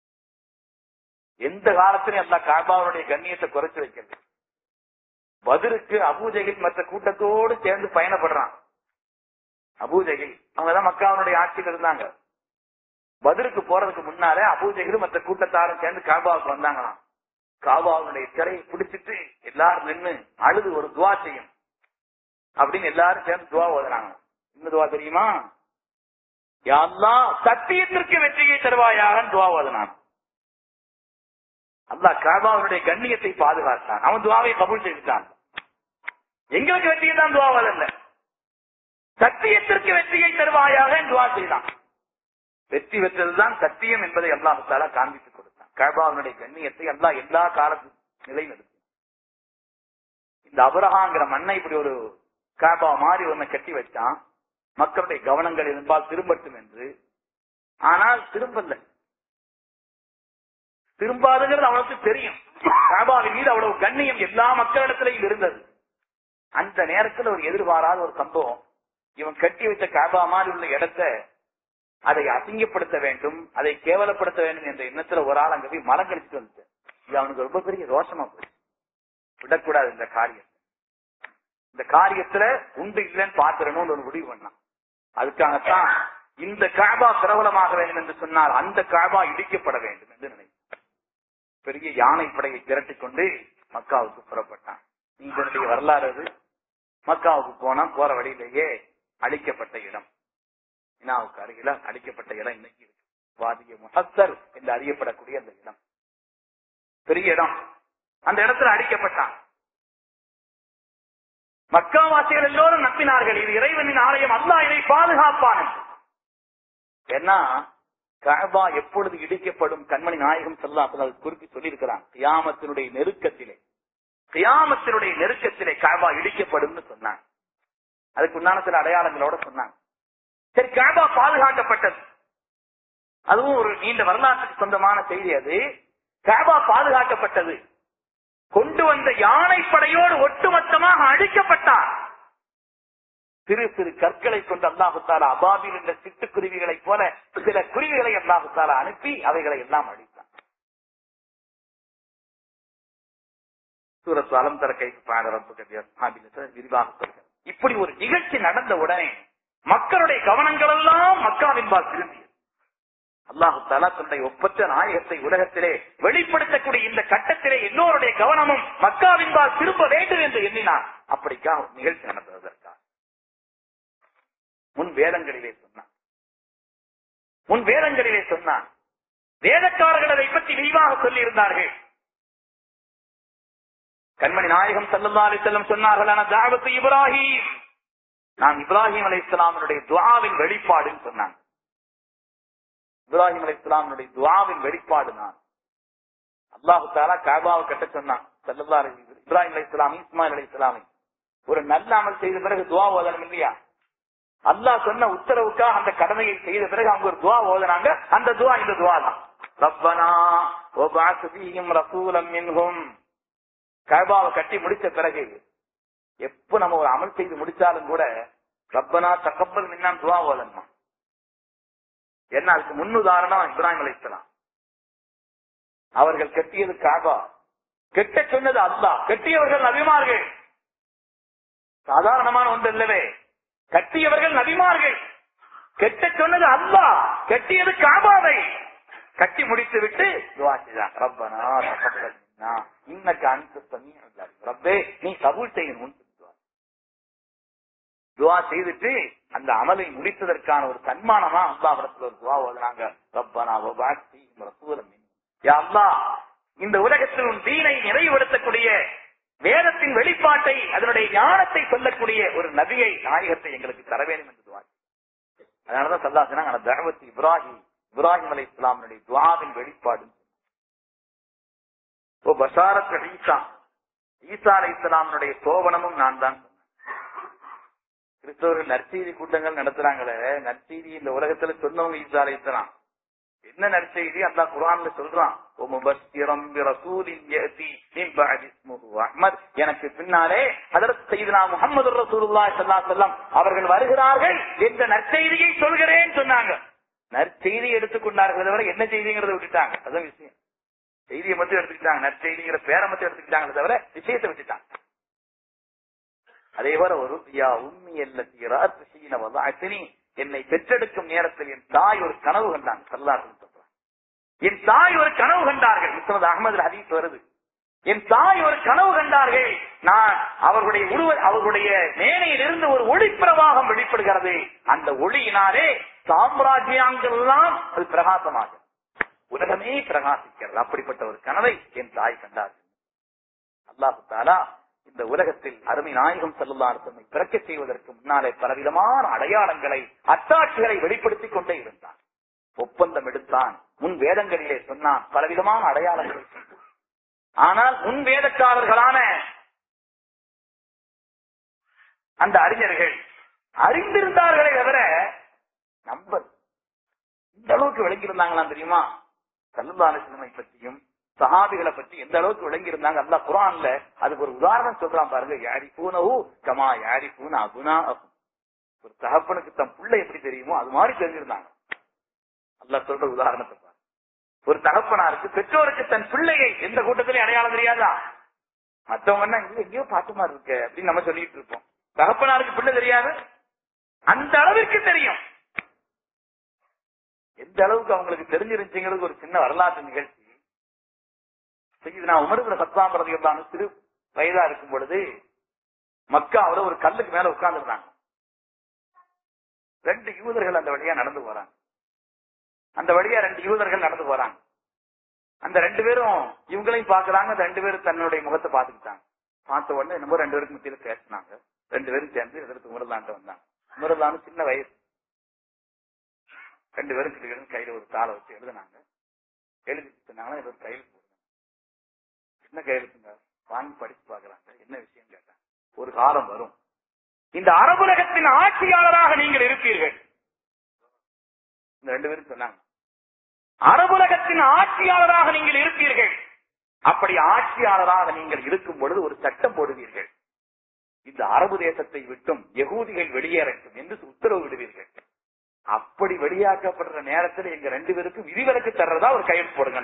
Speaker 1: எந்த காலத்திலும் அல்லாஹ் காபாவுடைய கண்ணியத்தை குறைச்சு வைக்கிறது பதிலுக்கு அபூஜகில் மற்ற கூட்டத்தோடு சேர்ந்து பயணப்படுறான் அபூஜகில் அவங்கதான் மக்காவனுடைய ஆட்சியில் இருந்தாங்க பதிலுக்கு போறதுக்கு முன்னாலே அபூஜகிலும் மற்ற கூட்டத்தாரும் சேர்ந்து காபாவுக்கு வந்தாங்களாம் காபாவுடைய சிலையை பிடிச்சிட்டு எல்லாரும் நின்னு அழுது ஒரு துவா செய்யும் அப்படின்னு எல்லாரும் சேர்ந்து துவா ஓதுறாங்க என்ன துவா தெரியுமா யாரெல்லாம் சத்தியத்திற்கு வெற்றியை தருவாயாக துவா ஓதுனான் அல்லாஹ் காபாவுடைய கண்ணியத்தை பாதுகாத்தான் அவன் துவாவை கபூல் செய்துட்டான் எங்களுக்கு வெற்றியை தான் துவாவதல்ல சத்தியத்திற்கு வெற்றியை தருவாயாக துவா செய்தான் வெற்றி பெற்றதுதான் சத்தியம் என்பதை அல்லாஹ் தாலா காண்பித்துக் கொடுத்தான் கபாவுடைய கண்ணியத்தை அல்லாஹ் எல்லா காலத்தும் நிலைநிறுத்தி இந்த அபரஹாங்கிற மண்ணை இப்படி ஒரு காபா மாதிரி ஒன்ன கட்டி வச்சான் மக்களுடைய கவனங்கள் இருந்தால் திரும்பட்டும் என்று ஆனால் திரும்பல திரும்பாதுங்கிறது அவனுக்கு தெரியும் காபாவின் மீது அவ்வளவு கண்ணியம் எல்லா மக்களிடத்திலையும் இருந்தது அந்த நேரத்தில் ஒரு எதிர்பாராத ஒரு சம்பவம் இவன் கட்டி வச்ச காபா மாதிரி உள்ள இடத்தை அதை அசிங்கப்படுத்த வேண்டும் அதை கேவலப்படுத்த வேண்டும் என்ற எண்ணத்துல ஒரு ஆள் அங்க போய் மரம் கழிச்சுட்டு வந்துச்சு இது அவனுக்கு ரொம்ப பெரிய ரோஷமா போச்சு விடக்கூடாது இந்த காரியம் இந்த காரியத்துல உண்டு இல்லைன்னு பாத்துறணும்னு ஒரு முடிவு பண்ணான் அதுக்காகத்தான் இந்த காபா பிரபலமாக வேண்டும் என்று சொன்னால் அந்த காபா இடிக்கப்பட வேண்டும் என்று நினைத்தான் பெரிய யானை படையை திரட்டிக் கொண்டு மக்காவுக்கு புறப்பட்டான் இதனுடைய வரலாறு அது மக்காவுக்கு போனா போற வழியிலேயே அழிக்கப்பட்ட இடம் இனாவுக்கு அருகில அழிக்கப்பட்ட இடம் இன்னைக்கு இருக்கு வாதிய முஹத்தர் என்று அறியப்படக்கூடிய அந்த இடம் பெரிய இடம் அந்த இடத்துல அடிக்கப்பட்டான் மக்காவாசிகள் எல்லோரும் நம்பினார்கள் இது இறைவனின் ஆலயம் அல்லாஹ் இதை பாதுகாப்பான் என்று. ஏன்னா கஅபா எப்பொழுது இடிக்கப்படும் கண்மணி நாயகம் செல்லாமல் குறிப்பி சொல்லியிருக்கிறான் கியாமத்தினுடைய நெருக்கத்திலே கியாமத்தினுடைய நெருக்கத்திலே கஅபா இடிக்கப்படும்னு சொன்னாங்க அதுக்கு உண்டான சில அடையாளங்களோட சொன்னாங்க சரி கஅபா பாதுகாக்கப்பட்டது அதுவும் ஒரு நீண்ட வரலாற்றுக்கு சொந்தமான செய்தி அது கஅபா பாதுகாக்கப்பட்டது கொண்டு வந்த யானைப்படையோடு ஒட்டுமொத்தமாக அழிக்கப்பட்டார் சிறு சிறு கற்களை கொண்டு அல்லாஹுத்தாலா அபாபில் என்ற சிட்டுக்குருவிகளைப் போல சில குருவிகளை அல்லாஹுத்தாலா அனுப்பி அவைகளை எல்லாம் அழித்தான் சூரத்து அலம் தர கைக்கு பாடரப்பு விரிவாக சொல்கிறேன் இப்படி ஒரு நிகழ்ச்சி நடந்த உடனே மக்களுடைய கவனங்கள் எல்லாம் மக்காவின்பால் திரும்பியது அல்லாஹு தாலா தன்னுடைய ஒப்பற்ற நாயகத்தை உலகத்திலே வெளிப்படுத்தக்கூடிய இந்த கட்டத்திலே எல்லோருடைய கவனமும் மக்காவின்பால் திரும்ப வேண்டும் என்று எண்ணினார் அப்படிக்காக ஒரு நிகழ்ச்சி நடந்ததற்காக முன் வேதங்களிலே சொன்னான் முன் வேதங்களிலே சொன்னான் வேதக்காரர்கள் அதை பற்றி விரிவாக சொல்லி இருந்தார்கள் கண்மணி நாயகம் சல்லல்லா அலி செல்லம் சொன்னார்களான தாவத்து இப்ராஹிம் நான் இப்ராஹிம் அலை இஸ்லாமனுடைய துவாவின் வெளிப்பாடுன்னு சொன்னாங்க இப்ராஹிம் அலை இஸ்லாமனுடைய துவாவின் வெளிப்பாடு நான் அல்லாஹு தாலா காபாவை கட்ட சொன்னான் சல்லல்லா அலி இப்ராஹிம் அலை இஸ்லாம் இஸ்மாயில் அலை இஸ்லாமி ஒரு நல்ல அமல் செய்த பிறகு துவா ஓதணும் இல்லையா அல்லாஹ் சொன்ன உத்தரவுக்காக அந்த கடமையை செய்த பிறகு அவங்க ஒரு துவா ஓதுனாங்க அந்த துவா இந்த துவா தான் ரப்பனா وبعث فيهم رسولا منهم கபாவை கட்டி முடிச்ச பிறகு எப்ப நம்ம ஒரு அமல் செய்து முடிச்சாலும் கூட ரப்பனா தக்கப்பல் மின்னான் துவா ஓதணுமா என்ன அதுக்கு முன்னுதாரணம் இப்ராஹிம் அலைஹிஸ்ஸலாம் அவர்கள் கட்டியது காபா கெட்ட சொன்னது அல்லாஹ் கட்டியவர்கள் நபிமார்கள் சாதாரணமான ஒன்று இல்லவே கட்டியவர்கள் நபிமார்கள் கெட்ட சொன்னது அல்லாஹ் கட்டியது காபாவை கட்டி முடித்து விட்டு துவா செய்தாங்க ரப்பனா தகப்பல் மின்னா இன்னக்க அன்த சமீஉல் அலீம் ரப்பே நீ கபூல் செய்யணும் துவா செய்துட்டு அந்த அமலை முடித்ததற்கான ஒரு சன்மானமா அல்லாஹ் இடத்துல ஒரு துவா ஓதுனாங்க ரப்பனா வபாத்தி ரசூலம் யா அல்லாஹ் இந்த உலகத்தில் உன் தீனை நிறைவுபடுத்தக்கூடிய வேதத்தின் வெளிப்பாட்டை அதனுடைய ஞானத்தை சொல்லக்கூடிய ஒரு நபியை நாயகத்தை எங்களுக்கு தர வேண்டும் என்று துவா அதனாலதான் சல்லா சொன்னாங்க அந்த தகவத்து இப்ராஹிம் இப்ராஹிம் அலை இஸ்லாமனுடைய துவாவின் வெளிப்பாடு ஓ பஷாரத் ஈசா ஈசா அலை இஸ்லாமனுடைய சோபனமும் நான் தான் சொன்னேன் கிறிஸ்தவர்கள் நற்செய்தி கூட்டங்கள் நடத்துறாங்களே நற்செய்தி இந்த உலகத்துல சொன்னவங்க ஈசா அலை இஸ்லாம் என்ன நற்செய்தி அல்லா குரான்ல சொல்றான் ஓ முபஸ்ஸிரம் பிரசூலின் யஅதி மின் பஅதி இஸ்முஹு அஹ்மத் எனக்கு பின்னாலே ஹஜரத் சய்யிதுனா முஹம்மது ரசூலுல்லாஹி ஸல்லல்லாஹு அலைஹி வஸல்லம் அவர்கள் வருகிறார்கள் என்ற நற்செய்தியை சொல்கிறேன் சொன்னாங்க நற்செய்தி எடுத்துக்கொண்டார்கள் தவிர என்ன செய்திங்கிறத விட்டுட்டாங்க அதான் விஷயம் செய்தியை மட்டும் எடுத்துக்கிட்டாங்க நற்செய்திங்கிற பேரை மட்டும் எடுத்துக்கிட்டாங்களே தவிர விஷயத்தை விட்டுட்டாங்க அதே போல ஒரு யா உம்மி அல்ல என்னை பெற்றெடுக்கும் நேரத்தில் என் தாய் ஒரு கனவு கண்டாங்க சல்லார்கள் சொல்றாங்க என் தாய் ஒரு கனவு கண்டார்கள் முஸ்லமது அகமது ஹதீஸ் வருது என் தாய் ஒரு கனவு கண்டார்கள் நான் அவர்களுடைய உருவ அவர்களுடைய மேனையிலிருந்து ஒரு ஒளி பிரவாகம் வெளிப்படுகிறது அந்த ஒளியினாலே சாம்ராஜ்யங்கள் எல்லாம் அது பிரகாசமாகும் உலகமே பிரகாசிக்கிறது அப்படிப்பட்ட ஒரு கனவை என் தாய் கண்டார்கள் அல்லாஹு தாலா இந்த உலகத்தில் அருமை நாயகம் செல்லுள்ளார் தம்மை பிறக்க செய்வதற்கு முன்னாலே பலவிதமான அடையாளங்களை அத்தாட்சிகளை வெளிப்படுத்திக் கொண்டே இருந்தான் ஒப்பந்தம் எடுத்தான் முன் வேதங்களிலே சொன்னான் பலவிதமான அடையாளங்களை சொன்னான். ஆனால் முன் வேதக்காரர்களான அந்த அறிஞர்கள் அறிந்திருந்தார்களே தவிர நம்ப இந்த அளவுக்கு விளங்கியிருந்தாங்களாம் தெரியுமா கல்லுபான சினிமை பற்றியும் சஹாபிகளை பற்றி எந்த அளவுக்கு விளங்கி இருந்தாங்க அல்லா குரான்ல அதுக்கு ஒரு உதாரணம் சொல்றான் பாருங்க யாரி பூனவு கமா யாரி பூன அகுனா ஒரு தகப்பனுக்கு தம் புள்ள எப்படி தெரியுமோ அது மாதிரி தெரிஞ்சிருந்தாங்க அல்லா சொல்ற உதாரணத்தை பாருங்க ஒரு தகப்பனாருக்கு பெற்றோருக்கு தன் பிள்ளையை எந்த கூட்டத்திலையும் அடையாளம் தெரியாதா மத்தவங்கன்னா இங்க எங்கேயோ பாட்டு மாதிரி இருக்கு அப்படின்னு நம்ம சொல்லிட்டு இருப்போம் தகப்பனாருக்கு பிள்ளை தெரியாது அந்த அளவிற்கு தெரியும் எந்த அளவுக்கு அவங்களுக்கு தெரிஞ்சிருந்துச்சுங்கிறது ஒரு சின்ன வரலாற்று நிகழ்ச்சி செய்யுது நான் உமருகிற சத்தாம் பிரதிகளான சிறு வயதா இருக்கும் பொழுது மக்காவில ஒரு கல்லுக்கு மேல உட்கார்ந்துருந்தாங்க ரெண்டு யூதர்கள் அந்த வழியா நடந்து போறாங்க அந்த வழியா ரெண்டு யூதர்கள் நடந்து போறாங்க அந்த ரெண்டு பேரும் இவங்களையும் பாக்குறாங்க அந்த ரெண்டு பேரும் தன்னுடைய முகத்தை பாத்துக்கிட்டாங்க பார்த்த உடனே என்னமோ ரெண்டு பேருக்கு மத்தியில பேசினாங்க ரெண்டு பேரும் சேர்ந்து எதிர்த்து உமரலான்ட்டு வந்தாங்க உமரலான்னு சின்ன வயசு ரெண்டு பேரும் கிட்ட கையில ஒரு தாளை வச்சு எழுதுனாங்க எழுதி சொன்னாங்கன்னா இது ஒரு கையில் போடுங்க என்ன கையெழுத்துங்க வாங்கி படிச்சு பாக்குறாங்க என்ன விஷயம் கேட்டாங்க ஒரு காலம் வரும் இந்த அரபுலகத்தின் ஆட்சியாளராக நீங்கள் இருப்பீர்கள் இந்த ரெண்டு பேரும் சொன்னாங்க அரபுலகத்தின் ஆட்சியாளராக நீங்கள் இருப்பீர்கள் அப்படி ஆட்சியாளராக நீங்கள் இருக்கும் பொழுது ஒரு சட்டம் போடுவீர்கள் இந்த அரபு தேசத்தை விட்டும் யகூதிகள் வெளியேறட்டும் என்று உத்தரவு விடுவீர்கள் அப்படி வெளியாக்கப்படுற நேரத்தில் எங்க ரெண்டு பேருக்கும் விதிவிலக்கு தர்றதா ஒரு கையெழுத்து போடுங்க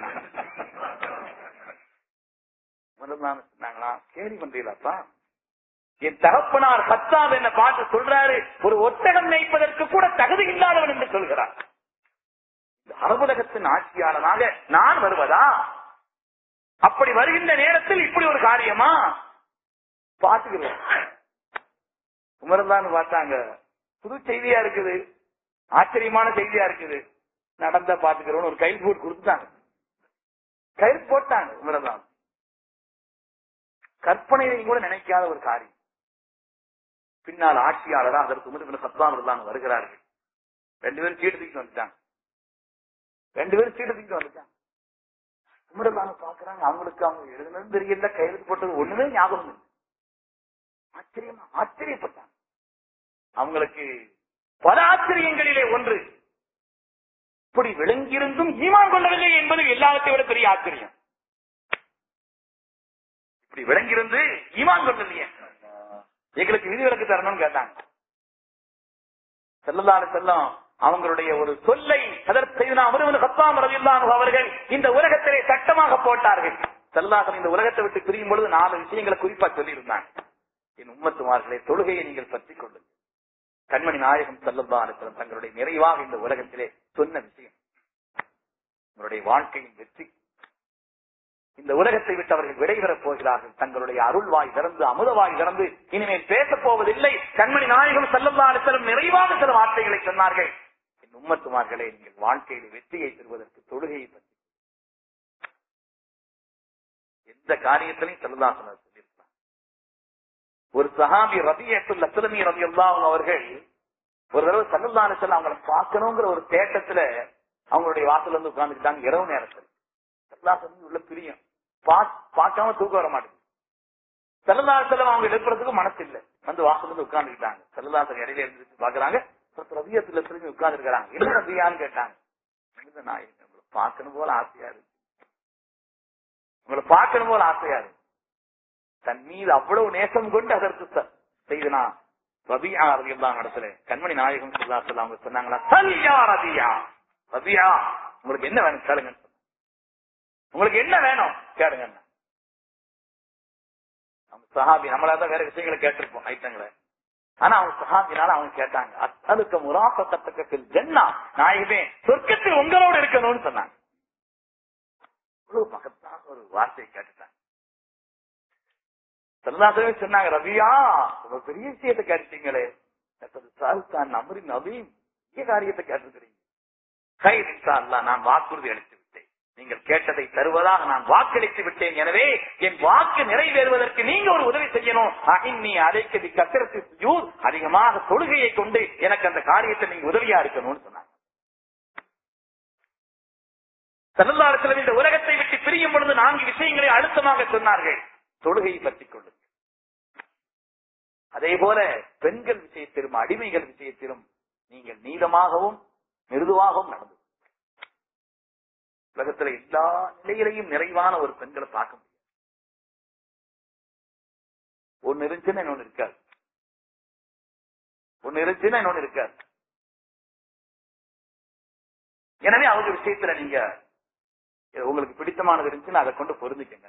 Speaker 1: சொன்னாங்களா கேள்வி பண்றீங்களாப்பா என் தகப்பனார் பத்தாவது என்ன பார்த்து சொல்றாரு ஒரு ஒட்டகம் மேய்ப்பதற்கு கூட தகுதி இல்லாதவன் என்று சொல்கிறார் இந்த அரபுலகத்தின் ஆட்சியாளனாக நான் வருவதா அப்படி வருகின்ற நேரத்தில் இப்படி ஒரு காரியமா பாத்துக்கிறோம் உமர்தான் பார்த்தாங்க புது செய்தியா இருக்குது ஆச்சரியமான செய்தியா இருக்குது நடந்த பாத்துக்கிறோம் ஒரு கையில் போட்டு கொடுத்துட்டாங்க கையில் போட்டாங்க உமரதான் கற்பனையிலையும் கூட நினைக்காத ஒரு காரியம் பின்னால் ஆட்சியாளரா அதற்கு உமர் சத்தாம் தான் வருகிறார்கள் ரெண்டு பேரும் சீட்டு தூக்கிட்டு வந்துட்டாங்க ரெண்டு பேரும் சீட்டு தூக்கிட்டு வந்துட்டாங்க உமரல்லான பாக்குறாங்க அவங்களுக்கு அவங்க எழுதுனதும் தெரியல கையெழுத்து போட்டது ஒண்ணுமே ஞாபகம் இல்லை ஆச்சரியமா ஆச்சரியப்பட்டாங்க அவங்களுக்கு பல ஆச்சரியங்களிலே ஒன்று இப்படி விளங்கியிருந்தும் ஈமான் கொள்ளவில்லை என்பது எல்லாத்தை விட பெரிய ஆச்சரியம் இப்படி விளங்கியிருந்து ஈமான் கொள்ளலையே எங்களுக்கு விதிவிலக்கு தரணும்னு கேட்டாங்க செல்லலாறு செல்லம் அவங்களுடைய ஒரு சொல்லை அதற்கு அமருவன் ஹத்தாம் ரவில்லான் அவர்கள் இந்த உலகத்திலே சட்டமாக போட்டார்கள் செல்லாசன் இந்த உலகத்தை விட்டு பிரியும் பொழுது நாலு விஷயங்களை குறிப்பா சொல்லியிருந்தாங்க என் உம்மத்துமார்களே தொழுகையை நீங்கள் பற்றிக் கொள்ளுங்கள் கண்மணி நாயகம் செல்லல்லா அலுவலம் தங்களுடைய நிறைவாக இந்த உலகத்திலே சொன்ன விஷயம் உங்களுடைய வாழ்க்கையின் வெற்றி இந்த உலகத்தை விட்டு அவர்கள் விடைபெறப் போகிறார்கள் தங்களுடைய அருள்வாய் திறந்து அமுதவாய் திறந்து இனிமேல் பேசப் போவதில்லை கண்மணி நாயகம் செல்லல்லா அலுவலம் நிறைவாக சில வார்த்தைகளை சொன்னார்கள் என் உம்மத்துமார்களே நீங்கள் வாழ்க்கையில் வெற்றியை பெறுவதற்கு தொழுகையை பற்றி எந்த காரியத்திலையும் செல்லதாசனர் சொல்லியிருக்கிறார் ஒரு சஹாபி ரபியத்துல் அஸ்லமி ரவி அல்லாஹ் அவர்கள் ஒரு தடவை சல்லல்லான செல்ல அவங்களை பார்க்கணுங்கிற ஒரு தேட்டத்துல அவங்களுடைய வாசல்ல இருந்து உட்கார்ந்துக்கிட்டாங்க இரவு நேரத்தில் சல்லாசன் உள்ள பிரியம் பார்க்காம தூக்கம் வர மாட்டேங்குது செல்லதாச செல்லம் அவங்க எழுப்புறதுக்கு மனசு இல்ல வந்து வாசல்ல இருந்து உட்கார்ந்துக்கிட்டாங்க செல்லதாசன் இடையில இருந்து பாக்குறாங்க ரபியத்துல திரும்பி உட்கார்ந்து இருக்கிறாங்க என்ன ரபியான்னு கேட்டாங்க நான் உங்களை பார்க்கணும் போல ஆசையா இருக்கு உங்களை பார்க்கணும் போல ஆசையா இருக்கு தன் மீது அவ்வளவு நேசம் கொண்டு அதற்கு செய்தனா ரபியா ரபியெல்லாம் நடத்துல கண்மணி நாயகம் சொல்லா சொல்ல அவங்க சொன்னாங்களா சல்யா ரபியா ரபியா உங்களுக்கு என்ன வேணும் கேளுங்க உங்களுக்கு என்ன வேணும் கேளுங்க அவங்க சஹாபி நம்மளாதான் வேற விஷயங்களை கேட்டிருப்போம் ஐட்டங்களை ஆனா அவங்க சஹாபினால அவங்க கேட்டாங்க அத்தலுக்க முராசத்தக்க ஜென்னா நாயகமே சொர்க்கத்தில் உங்களோடு இருக்கணும்னு சொன்னாங்க மகத்தான ஒரு வார்த்தையை கேட்டுட்டாங்க சல்லாசவே சொன்னாங்க ரவியா ஒரு பெரிய விஷயத்தை கேட்டீங்களே சால்தான் அமரின் நவீன் பெரிய காரியத்தை கேட்டிருக்கிறீங்க கை அல்லா நான் வாக்குறுதி அளித்து விட்டேன் நீங்கள் கேட்டதை தருவதாக நான் வாக்களித்து விட்டேன் எனவே என் வாக்கு நிறைவேறுவதற்கு நீங்க ஒரு உதவி செய்யணும் அகின்னி அலைக்கதி கத்திரத்து யூர் அதிகமாக தொழுகையை கொண்டு எனக்கு அந்த காரியத்தை நீங்க உதவியா இருக்கணும்னு சொன்னாங்க செல்லாரத்தில் இந்த உலகத்தை விட்டு பிரியும் பொழுது நான்கு விஷயங்களை அழுத்தமாக சொன்னார்கள் தொழுகையை பற்றிக் கொள்ளுங்கள் அதே போல பெண்கள் விஷயத்திலும் அடிமைகள் விஷயத்திலும் நீங்கள் நீளமாகவும் மிருதுவாகவும் நடந்து உலகத்துல எல்லா நிலையிலையும் நிறைவான ஒரு பெண்களை பார்க்க முடியும் ஒன்னு இருந்துச்சுன்னா இன்னொன்னு இருக்காது ஒன்னு இருந்துச்சுன்னா இன்னொன்னு இருக்காது எனவே அவங்க விஷயத்துல நீங்க உங்களுக்கு பிடித்தமானது இருந்துச்சுன்னா அதை கொண்டு பொருந்துக்கங்க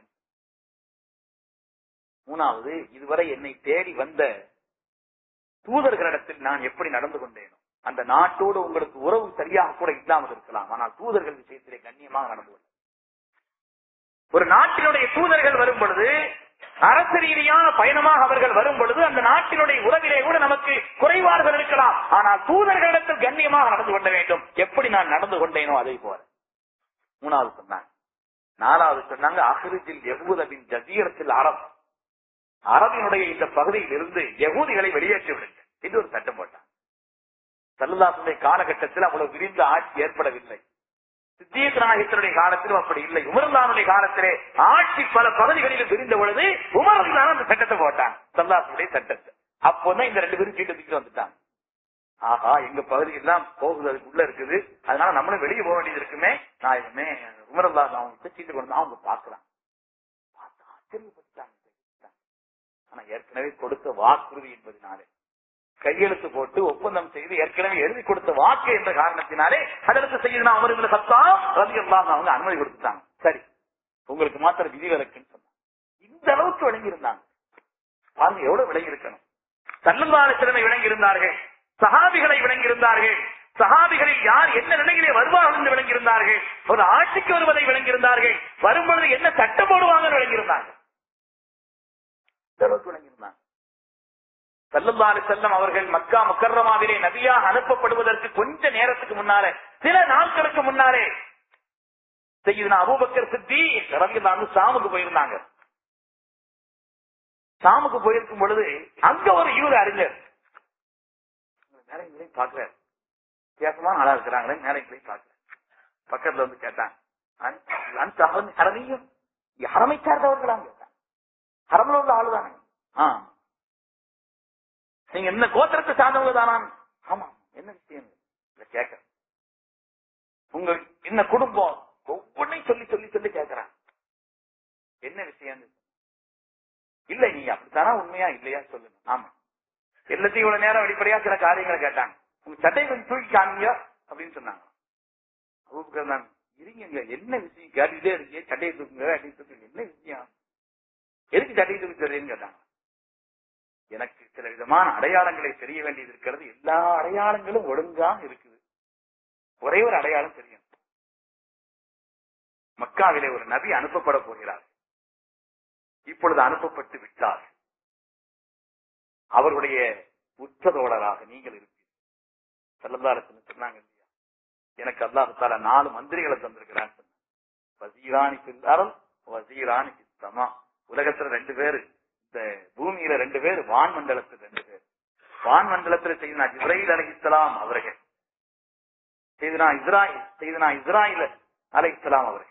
Speaker 1: மூணாவது இதுவரை என்னை தேடி வந்த தூதர்களிடத்தில் நான் எப்படி நடந்து கொண்டேனோ அந்த நாட்டோடு உங்களுக்கு உறவு சரியாக கூட இல்லாமல் இருக்கலாம் ஆனால் தூதர்கள் விஷயத்திலே கண்ணியமாக நடந்து கொள்ள ஒரு நாட்டினுடைய தூதர்கள் வரும் பொழுது அரசு ரீதியான பயணமாக அவர்கள் வரும் பொழுது அந்த நாட்டினுடைய உறவிலே கூட நமக்கு குறைபாடுகள் இருக்கலாம் ஆனால் தூதர்களிடத்தில் கண்ணியமாக நடந்து கொள்ள வேண்டும் எப்படி நான் நடந்து கொண்டேனோ அதை போல மூணாவது சொன்னாங்க நாலாவது சொன்னாங்க அஹ்ரிஜில் எவ்வூதபின் ஜசீரத்தில் அரபு அரபினுடைய இந்த பகுதியில் இருந்து யகூதிகளை வெளியேற்றி விடுங்கள் இது ஒரு சட்டம் போட்டாங்க சல்லுல்லாசுடைய காலகட்டத்தில் அவ்வளவு விரிந்த ஆட்சி ஏற்படவில்லை சித்தியத் நாயகத்தினுடைய காலத்திலும் அப்படி இல்லை உமர்லானுடைய காலத்திலே ஆட்சி பல பகுதிகளிலும் விரிந்த பொழுது உமர்லான அந்த சட்டத்தை போட்டாங்க சல்லாசுடைய சட்டத்தை அப்போதான் இந்த ரெண்டு பேரும் சீட்டு தூக்கிட்டு வந்துட்டாங்க ஆஹா எங்க பகுதி எல்லாம் போகுது அதுக்குள்ள இருக்குது அதனால நம்மளும் வெளியே போக வேண்டியது இருக்குமே நாயகமே உமரல்லா அவங்க சீட்டு கொண்டு அவங்க பாக்குறாங்க ஆச்சரியப்பட்டாங்க ஆனா ஏற்கனவே கொடுத்த வாக்குறுதி என்பதனாலே கையெழுத்து போட்டு ஒப்பந்தம் செய்து ஏற்கனவே எழுதி கொடுத்த வாக்கு என்ற காரணத்தினாலே அதற்கு செய்து நான் அவர்கள் சத்தா ரவி எல்லாம் அவங்க அனுமதி கொடுத்துட்டாங்க சரி உங்களுக்கு மாத்திர விதிவிலக்குன்னு சொன்னாங்க இந்த அளவுக்கு விளங்கி இருந்தாங்க பாருங்க எவ்வளவு விளங்கி இருக்கணும் தள்ளுந்தான திறமை விளங்கி இருந்தார்கள் சகாபிகளை விளங்கி இருந்தார்கள் சகாபிகளில் யார் என்ன நிலையிலே வருவார்கள் என்று விளங்கியிருந்தார்கள் ஒரு ஆட்சிக்கு வருவதை விளங்கியிருந்தார்கள் வரும்பொழுது என்ன சட்டம் போடுவாங்கன்னு விளங்கியிருந்தாங்க விளங்கியிருந்தாங்க சல்லல்லாறு செல்லம் அவர்கள் மக்கா முக்கர்ரமாவிலே நபியாக அனுப்பப்படுவதற்கு கொஞ்ச நேரத்துக்கு முன்னாலே சில நாட்களுக்கு முன்னாலே செய்யுதுனா அபூபக்கர் சித்தி ரவியல்லாந்து சாமுக்கு போயிருந்தாங்க சாமுக்கு போயிருக்கும் பொழுது அங்க ஒரு யூத அறிஞர் நேரங்களையும் பாக்குறாரு வித்தியாசமான ஆளா இருக்கிறாங்களே நேரங்களையும் பாக்குறாரு பக்கத்துல வந்து கேட்டான் அந்த ஹரமியும் ஹரமை சார்ந்தவர்களாம் கேட்டான் ஹரம்ல உள்ள ஆளுதானே ஆ நீங்க என்ன கோத்திரத்தை சார்ந்தவங்க தானா ஆமா என்ன விஷயம் இல்ல கேட்க உங்க என்ன குடும்பம் ஒவ்வொன்னையும் சொல்லி சொல்லி சொல்லி கேட்கறான் என்ன விஷயம் இல்ல நீ அப்படித்தானா உண்மையா இல்லையா சொல்லுங்க ஆமா எல்லாத்தையும் இவ்வளவு நேரம் வெளிப்படையா சில காரியங்களை கேட்டாங்க உங்க சட்டையை கொஞ்சம் தூக்கி காமிங்க அப்படின்னு சொன்னாங்க அபூபக்கர் நான் இருங்க என்ன விஷயம் கேட்டுட்டே இருக்கீங்க சட்டையை தூக்குங்க அப்படின்னு தூக்குங்க என்ன விஷயம் எதுக்கு சட்டையை தூக்கி தர்றேன்னு கேட்டாங்க எனக்கு சில விதமான அடையாளங்களை தெரிய வேண்டியது இருக்கிறது எல்லா அடையாளங்களும் ஒழுங்கா இருக்குது ஒரே ஒரு அடையாளம் தெரியும் மக்காவிலே ஒரு நபி அனுப்பப்பட போகிறார் இப்பொழுது அனுப்பப்பட்டு விட்டார் அவருடைய உச்சதோழராக நீங்கள் இருப்பீர்கள் செல்லதாரத்தில் சொன்னாங்க இல்லையா எனக்கு அல்லாஹால நாலு மந்திரிகளை தந்திருக்கிறான் வசீராணி பில்லாரல் வசீராணி சித்தமா உலகத்துல ரெண்டு பேரு இந்த பூமியில ரெண்டு பேர் வான் மண்டலத்தில் ரெண்டு பேர் வான் மண்டலத்தில் செய்தனா இஸ்ரேல் அலைஹிஸ்லாம் அவர்கள் செய்தனா இஸ்ராயில் செய்தனா இஸ்ராயில் அலைஹிஸ்லாம் அவர்கள்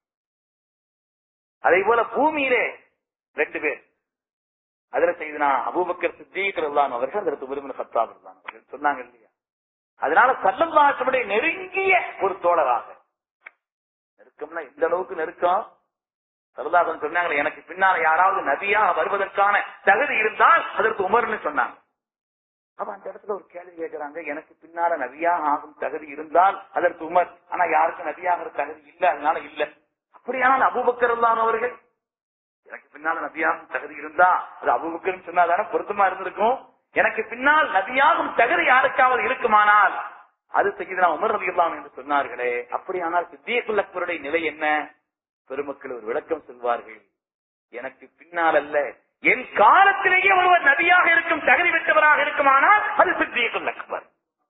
Speaker 1: அதே போல பூமியிலே ரெண்டு பேர் அதுல செய்தனா அபூபக்கர் சித்தீகர் அவர்கள் அதற்கு விரும்பின சத்தாப் அவர்கள் சொன்னாங்க இல்லையா அதனால சல்லல்லாசனுடைய நெருங்கிய ஒரு தோழராக நெருக்கம்னா இந்த அளவுக்கு நெருக்கம் சரதாசன் சொன்னாங்க எனக்கு பின்னால யாராவது நபியா வருவதற்கான தகுதி இருந்தால் அதற்கு உமர்னு சொன்னாங்க அப்ப அந்த இடத்துல ஒரு கேள்வி கேட்கிறாங்க எனக்கு பின்னால நபியாக ஆகும் தகுதி இருந்தால் அதற்கு உமர் ஆனா யாருக்கும் நபியாகிற தகுதி இல்ல அதனால இல்ல அப்படியானால் அபுபக்கர் அவர்கள் எனக்கு பின்னால நபியாகும் தகுதி இருந்தா அது அபுபக்கர் சொன்னாதானே பொருத்தமா இருந்திருக்கும் எனக்கு பின்னால் நபியாகும் தகுதி யாருக்காவது இருக்குமானால் அது செய்யுதுனா உமர் ரவி என்று சொன்னார்களே அப்படியானால் சித்தியக்குல் அக்பருடைய நிலை என்ன பெருமக்கள் ஒரு விளக்கம் சொல்வார்கள் எனக்கு பின்னால் அல்ல என் காலத்திலேயே ஒருவர் நபியாக இருக்கும் தகுதி பெற்றவராக இருக்குமானால் அது சித்தியக்குல் அக்பர்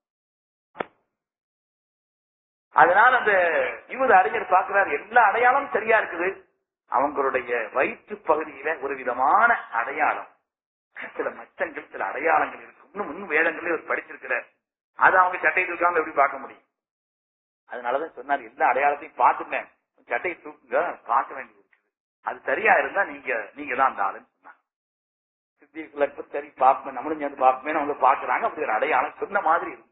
Speaker 1: அதனால் அந்த இவர் அறிஞர் பார்க்கிறார் எல்லா அடையாளம் சரியா இருக்குது அவங்களுடைய வயிற்று பகுதியில ஒரு விதமான அடையாளம் சில மச்சங்கள் சில அடையாளங்கள் இருக்கு இன்னும் முன் வேதங்களே ஒரு படிச்சிருக்கிறார் அது அவங்க சட்டையை தூக்காம எப்படி பார்க்க முடியும் அதனாலதான் சொன்னார் எல்லா அடையாளத்தையும் பார்த்துட்டேன் சட்டையை தூக்குங்க பார்க்க வேண்டியது இருக்குது அது சரியா இருந்தா நீங்க நீங்க தான் அந்த ஆளுன்னு சொன்னாங்க சித்திகளுக்கு சரி பார்ப்பேன் நம்மளும் சேர்ந்து பார்ப்போமே அவங்க பாக்குறாங்க அப்படி ஒரு அடையாளம் சொன்ன மாதிரி இருக்கு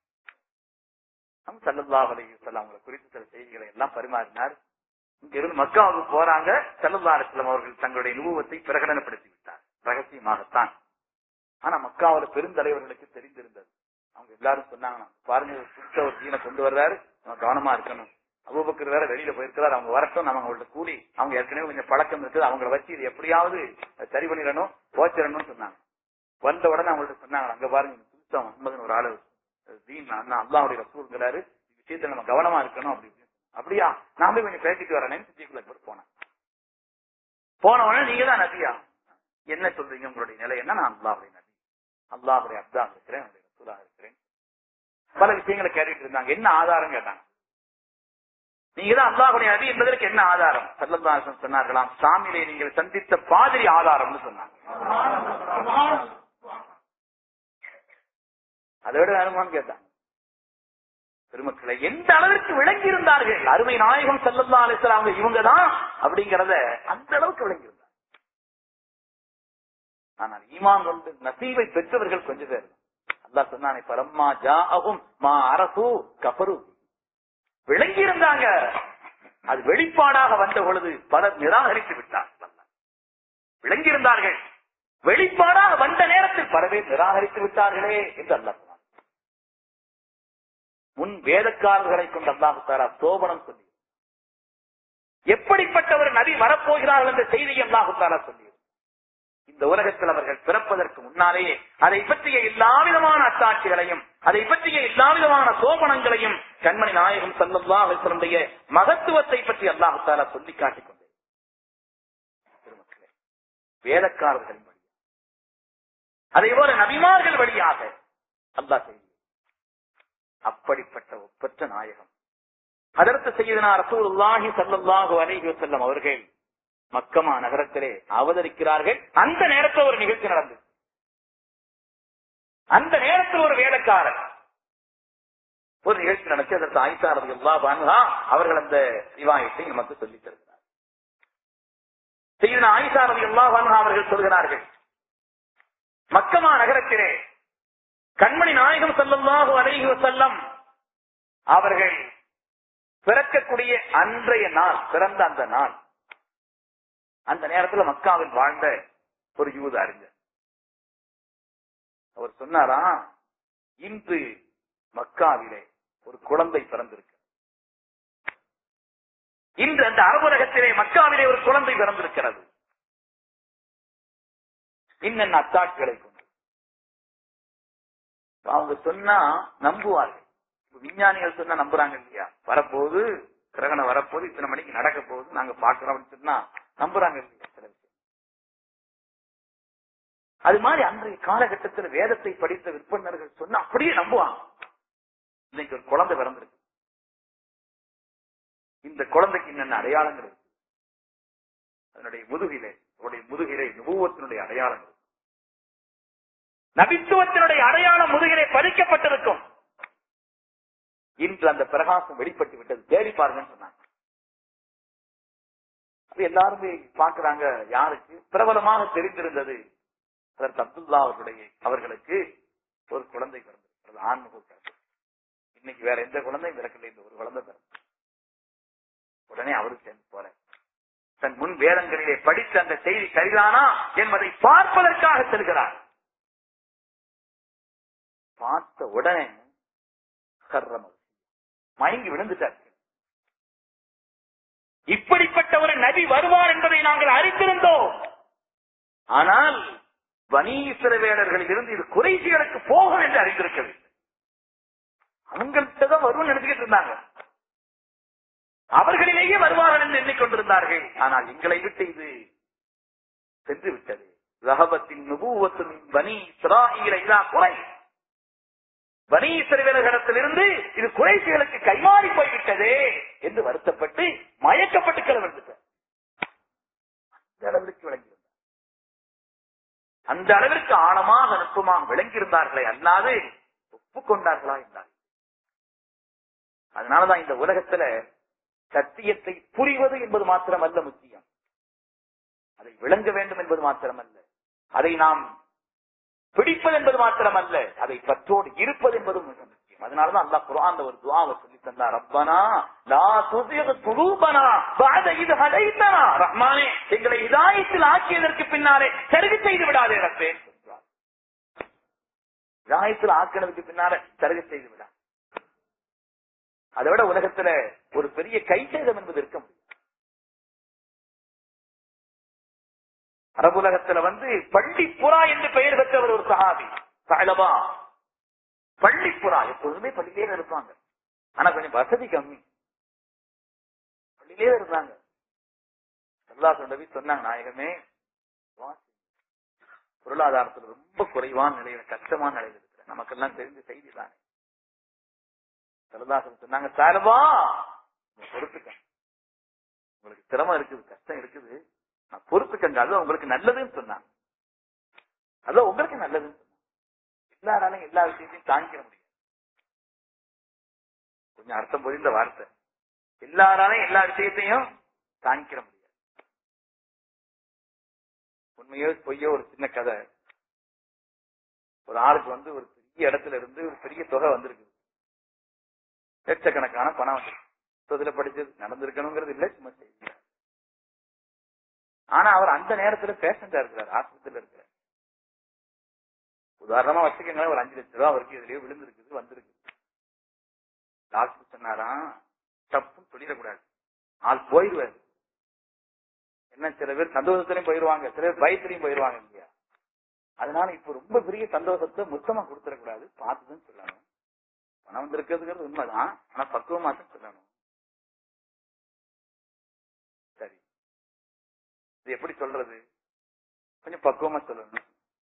Speaker 1: நம்ம சல்லல்லா அலையுசல்லாம் அவங்களை குறித்து சில செய்திகளை எல்லாம் பரிமாறினார் இங்க இருந்து மக்காவுக்கு போறாங்க சல்லல்லா அலிஸ்லாம் அவர்கள் தங்களுடைய நுபவத்தை பிரகடனப்படுத்தி விட்டார் ரகசியமாகத்தான் ஆனா மக்காவோட பெருந்தலைவர்களுக்கு தெரிந்திருந்தது அவங்க எல்லாரும் சொன்னாங்க பாருங்க புதுசா ஒரு தீனை கொண்டு வர்றாரு நம்ம கவனமா இருக்கணும் அபூபக்கர் வேற வெளியில போயிருக்கிறார் அவங்க வரட்டும் நம்ம அவங்கள்ட்ட கூலி அவங்க ஏற்கனவே கொஞ்சம் பழக்கம் இருக்குது அவங்கள வச்சு இது எப்படியாவது சரி பண்ணிடணும் போச்சிடணும்னு சொன்னாங்க வந்த உடனே அவங்கள்ட்ட சொன்னாங்க அங்க பாருங்க புதுசா முகமது ஒரு ஆளு தீன் அண்ணா அல்லாவுடைய ரசூலுங்கிறாரு விஷயத்துல நம்ம கவனமா இருக்கணும் அப்படி அப்படியா நான் போய் கொஞ்சம் பேசிட்டு வரேன்னு சித்திக்குள்ள போனேன் போன உடனே நீங்க தான் நபியா என்ன சொல்றீங்க உங்களுடைய நிலை என்ன நான் அல்லாவுடைய நபி அல்லாவுடைய அப்தா இருக்கிறேன் அவருடைய ரசூலா இருக்கிறேன் பல விஷயங்களை கேட்டுட்டு இருந்தாங்க என்ன ஆதாரம் கேட்டாங்க நீங்க தான் அல்லாஹுடைய நபி என்பதற்கு என்ன ஆதாரம் சல்லல்லாஹு சொன்னார்களாம் சாமியிலே நீங்கள் சந்தித்த பாதிரி ஆதாரம்னு சொன்னாங்க அதோட அனுமான் கேட்டாங்க பெருமக்களை எந்த அளவிற்கு விளங்கி இருந்தார்கள் அருமை நாயகம் செல்லல்லா அலிஸ்லாம் இவங்க தான் அப்படிங்கறத அந்த அளவுக்கு விளங்கி இருந்தார் ஆனால் ஈமான் கொண்டு நசீவை பெற்றவர்கள் கொஞ்சம் பேர் அல்லா சொன்னானே பரம்மா ஜாகும் மா அரசு கபரு விளங்கி இருந்தாங்க அது வெளிப்பாடாக வந்த பொழுது பலர் நிராகரித்து விட்டார் விளங்கி இருந்தார்கள் வெளிப்பாடாக வந்த நேரத்தில் பல பேர் நிராகரித்து விட்டார்களே என்று அல்லா சொன்னார் முன் வேதக்காரர்களை கொண்டு அல்லாஹு தாரா சோபனம் சொல்லி எப்படிப்பட்ட ஒரு நபி வரப்போகிறார்கள் என்ற செய்தியை அல்லாஹு தாரா சொல்லி இந்த உலகத்தில் அவர்கள் பிறப்பதற்கு முன்னாலேயே அதை பற்றிய எல்லா விதமான அத்தாட்சிகளையும் அதை பற்றிய எல்லா விதமான சோபனங்களையும் கண்மணி நாயகம் சல்லல்லா அலிஸ்வருடைய மகத்துவத்தை பற்றி அல்லாஹு தாலா சொல்லி காட்டிக் கொண்டே வேதக்காரர்களின் வழியாக அதே போல நபிமார்கள் வழியாக அல்லா செய்தி அப்படிப்பட்ட ஒப்பற்ற நாயகம் அதற்கு செய்தனா ரசூலுல்லாஹி சல்லல்லாஹு அலைஹி வஸல்லம் அவர்கள் மக்கமா நகரத்திலே அவதரிக்கிறார்கள் அந்த நேரத்தில் ஒரு நிகழ்ச்சி நடந்தது அந்த நேரத்தில் ஒரு வேலைக்காரர் ஒரு நிகழ்ச்சி நடத்தி அதற்கு ஆயிஷா ரவி அல்லா அவர்கள் அந்த ரிவாயத்தை நமக்கு சொல்லித் தருகிறார் செய்த ஆயிஷா ரவி அல்லா அவர்கள் சொல்கிறார்கள் மக்கமா நகரத்திலே கண்மணி நாயகம் செல்லல்லாஹு அலைஹி வஸல்லம் அவர்கள் பிறக்கக்கூடிய அன்றைய நாள் பிறந்த அந்த நாள் அந்த நேரத்தில் மக்காவில் வாழ்ந்த ஒரு யூத அறிஞர் அவர் சொன்னாரா இன்று மக்காவிலே ஒரு குழந்தை பிறந்திருக்கு இன்று அந்த அரபுலகத்திலே மக்காவிலே ஒரு குழந்தை பிறந்திருக்கிறது இன்னென்ன அத்தாட்சிகளை கொண்டு அவங்க சொன்னா நம்புவார்கள் இப்ப விஞ்ஞானிகள் சொன்னா நம்புறாங்க இல்லையா வரப்போகுது கிரகணம் வரப்போகுது இத்தனை மணிக்கு நடக்க போகுது நாங்க பாக்குறோம் அப்படின்னு சொன்னா நம்புறாங்க இல்லையா சில விஷயம் அது மாதிரி அன்றைய காலகட்டத்தில் வேதத்தை படித்த விற்பனர்கள் சொன்னா அப்படியே நம்புவாங்க இன்னைக்கு ஒரு குழந்தை பிறந்திருக்கு இந்த குழந்தைக்கு என்னென்ன அடையாளங்கள் இருக்கு அதனுடைய முதுகிலே அவருடைய முதுகிலே நுபுவத்தினுடைய அடையாளங்கள் நபித்துவத்தினுடைய அடையாளம் முதுகிலே பதிக்கப்பட்டிருக்கும் இன்று அந்த பிரகாசம் வெளிப்பட்டு விட்டது தேடி பாருங்கன்னு சொன்னாங்க அது எல்லாருமே பாக்குறாங்க யாருக்கு பிரபலமாக தெரிந்திருந்தது அதற்கு அப்துல்லா அவர்களுடைய அவர்களுக்கு ஒரு குழந்தை பிறந்திருக்கிறது ஆண்முக குழந்தை இன்னைக்கு வேற எந்த குழந்தையும் பிறக்கல இந்த ஒரு குழந்தை பிறந்த உடனே அவரு சேர்ந்து போற தன் முன் வேதங்களிலே படித்த அந்த செய்தி சரிதானா என்பதை பார்ப்பதற்காக செல்கிறார் பார்த்த உடனே கர்ரம் மயங்கி விழுந்துட்டார் இப்படிப்பட்ட ஒரு நபி வருவார் என்பதை நாங்கள் அறிந்திருந்தோம் ஆனால் வனீஸ்வரவேலர்களில் இருந்து இது குறைசிகளுக்கு போகும் என்று அறிந்திருக்கவில்லை அவங்கள்ட்ட தான் வருவோம் நினைச்சுக்கிட்டு இருந்தாங்க அவர்களிலேயே வருவார்கள் என்று எண்ணிக்கொண்டிருந்தார்கள் ஆனால் எங்களை விட்டு இது சென்று விட்டது ரகபத்தின் நுபுவத்தின் பனி இஸ்ராயில இதா குறை பனி இஸ்ரவேலர்களிடத்திலிருந்து இது குறைசிகளுக்கு கைமாறி போய்விட்டதே என்று வருத்தப்பட்டு மயக்கப்பட்டு கிளம்பிட்டார் அந்த அளவிற்கு விளங்கியிருந்தார் அந்த அளவிற்கு ஆழமாக நுட்பமாக விளங்கியிருந்தார்களே அல்லாது ஒப்புக்கொண்டார்களா என்றார் அதனாலதான் இந்த உலகத்துல சத்தியத்தை புரிவது என்பது மாத்திரமல்ல முக்கியம் அதை விளங்க வேண்டும் என்பது மாத்திரமல்ல அதை நாம் பிடிப்பது என்பது மாத்திரமல்ல அதை பற்றோடு இருப்பது என்பதும் மிக முக்கியம் அதனாலதான் அல்லா குரான் ஒரு துவாவை சொல்லி தந்தார் ரப்பனா லா துசிக துலூபனா பாத இது ஹதைத்தனா ரஹ்மானே எங்களை இதாயத்தில் ஆக்கியதற்கு பின்னாலே சருகு செய்து விடாதே ரப்பே சொல்றார் இதாயத்தில் ஆக்கினதுக்கு பின்னாலே சருகு செய்து விடா அதை விட உலகத்துல ஒரு பெரிய கை சேதம் என்பது இருக்க முடியும் அரபுலகத்துல வந்து பள்ளிப்புறா என்று பெயர் பெற்றவர் ஒரு சஹாபி சஹலபா பள்ளிப்புறா எப்பொழுதுமே பள்ளியிலே இருப்பாங்க ஆனா கொஞ்சம் வசதி கம்மி பள்ளியிலே இருந்தாங்க அல்லா சொன்னவி சொன்னாங்க நாயகமே பொருளாதாரத்துல ரொம்ப குறைவான நிலையில கஷ்டமான நிலையில இருக்கிற நமக்கெல்லாம் தெரிஞ்ச செய்தி தானே சரதாசன் சொன்னாங்க சாரபா பொறுத்துக்க உங்களுக்கு சிரமம் இருக்குது கஷ்டம் இருக்குது நான் பொறுத்துக்கங்க அது உங்களுக்கு நல்லதுன்னு சொன்னாங்க அது உங்களுக்கு நல்லதுன்னு சொன்னாங்க எல்லாராலும் எல்லா விஷயத்தையும் தாங்கிக்க முடியாது கொஞ்சம் அர்த்தம் புரிந்த வார்த்தை எல்லாராலும் எல்லா விஷயத்தையும் தாங்கிக்கிற முடியாது உண்மையோ பொய்யோ ஒரு சின்ன கதை ஒரு ஆளுக்கு வந்து ஒரு பெரிய இடத்துல இருந்து ஒரு பெரிய தொகை வந்திருக்கு லட்சக்கணக்கான பணம் வந்திருக்கு இதுல படிச்சது நடந்திருக்கணுங்கிறது இல்ல சும்மா செய்தி ஆனா அவர் அந்த நேரத்துல பேஷண்டா இருக்கிறார் ஆஸ்பத்திரியில இருக்கிறார் உதாரணமா வச்சுக்கோங்களேன் ஒரு அஞ்சு லட்சம் ரூபாய் அவருக்கு இதுலயோ விழுந்திருக்குது வந்திருக்கு டாக்டர் சொன்னாராம் தப்புன்னு சொல்லிடக்கூடாது ஆள் போயிடுவார் என்ன சில பேர் சந்தோஷத்திலையும் போயிருவாங்க சில பேர் பயத்திலையும் போயிருவாங்க இல்லையா அதனால இப்ப ரொம்ப பெரிய சந்தோஷத்தை மொத்தமா கொடுத்துடக்கூடாது பார்த்துதான் சொல்லணும் பணம் வந்திருக்கிறதுங்கிறது உண்மைதான் ஆனா பக்குவமா தான் சொல்லணும் சரி இது எப்படி சொல்றது கொஞ்சம் பக்குவமா சொல்லணும்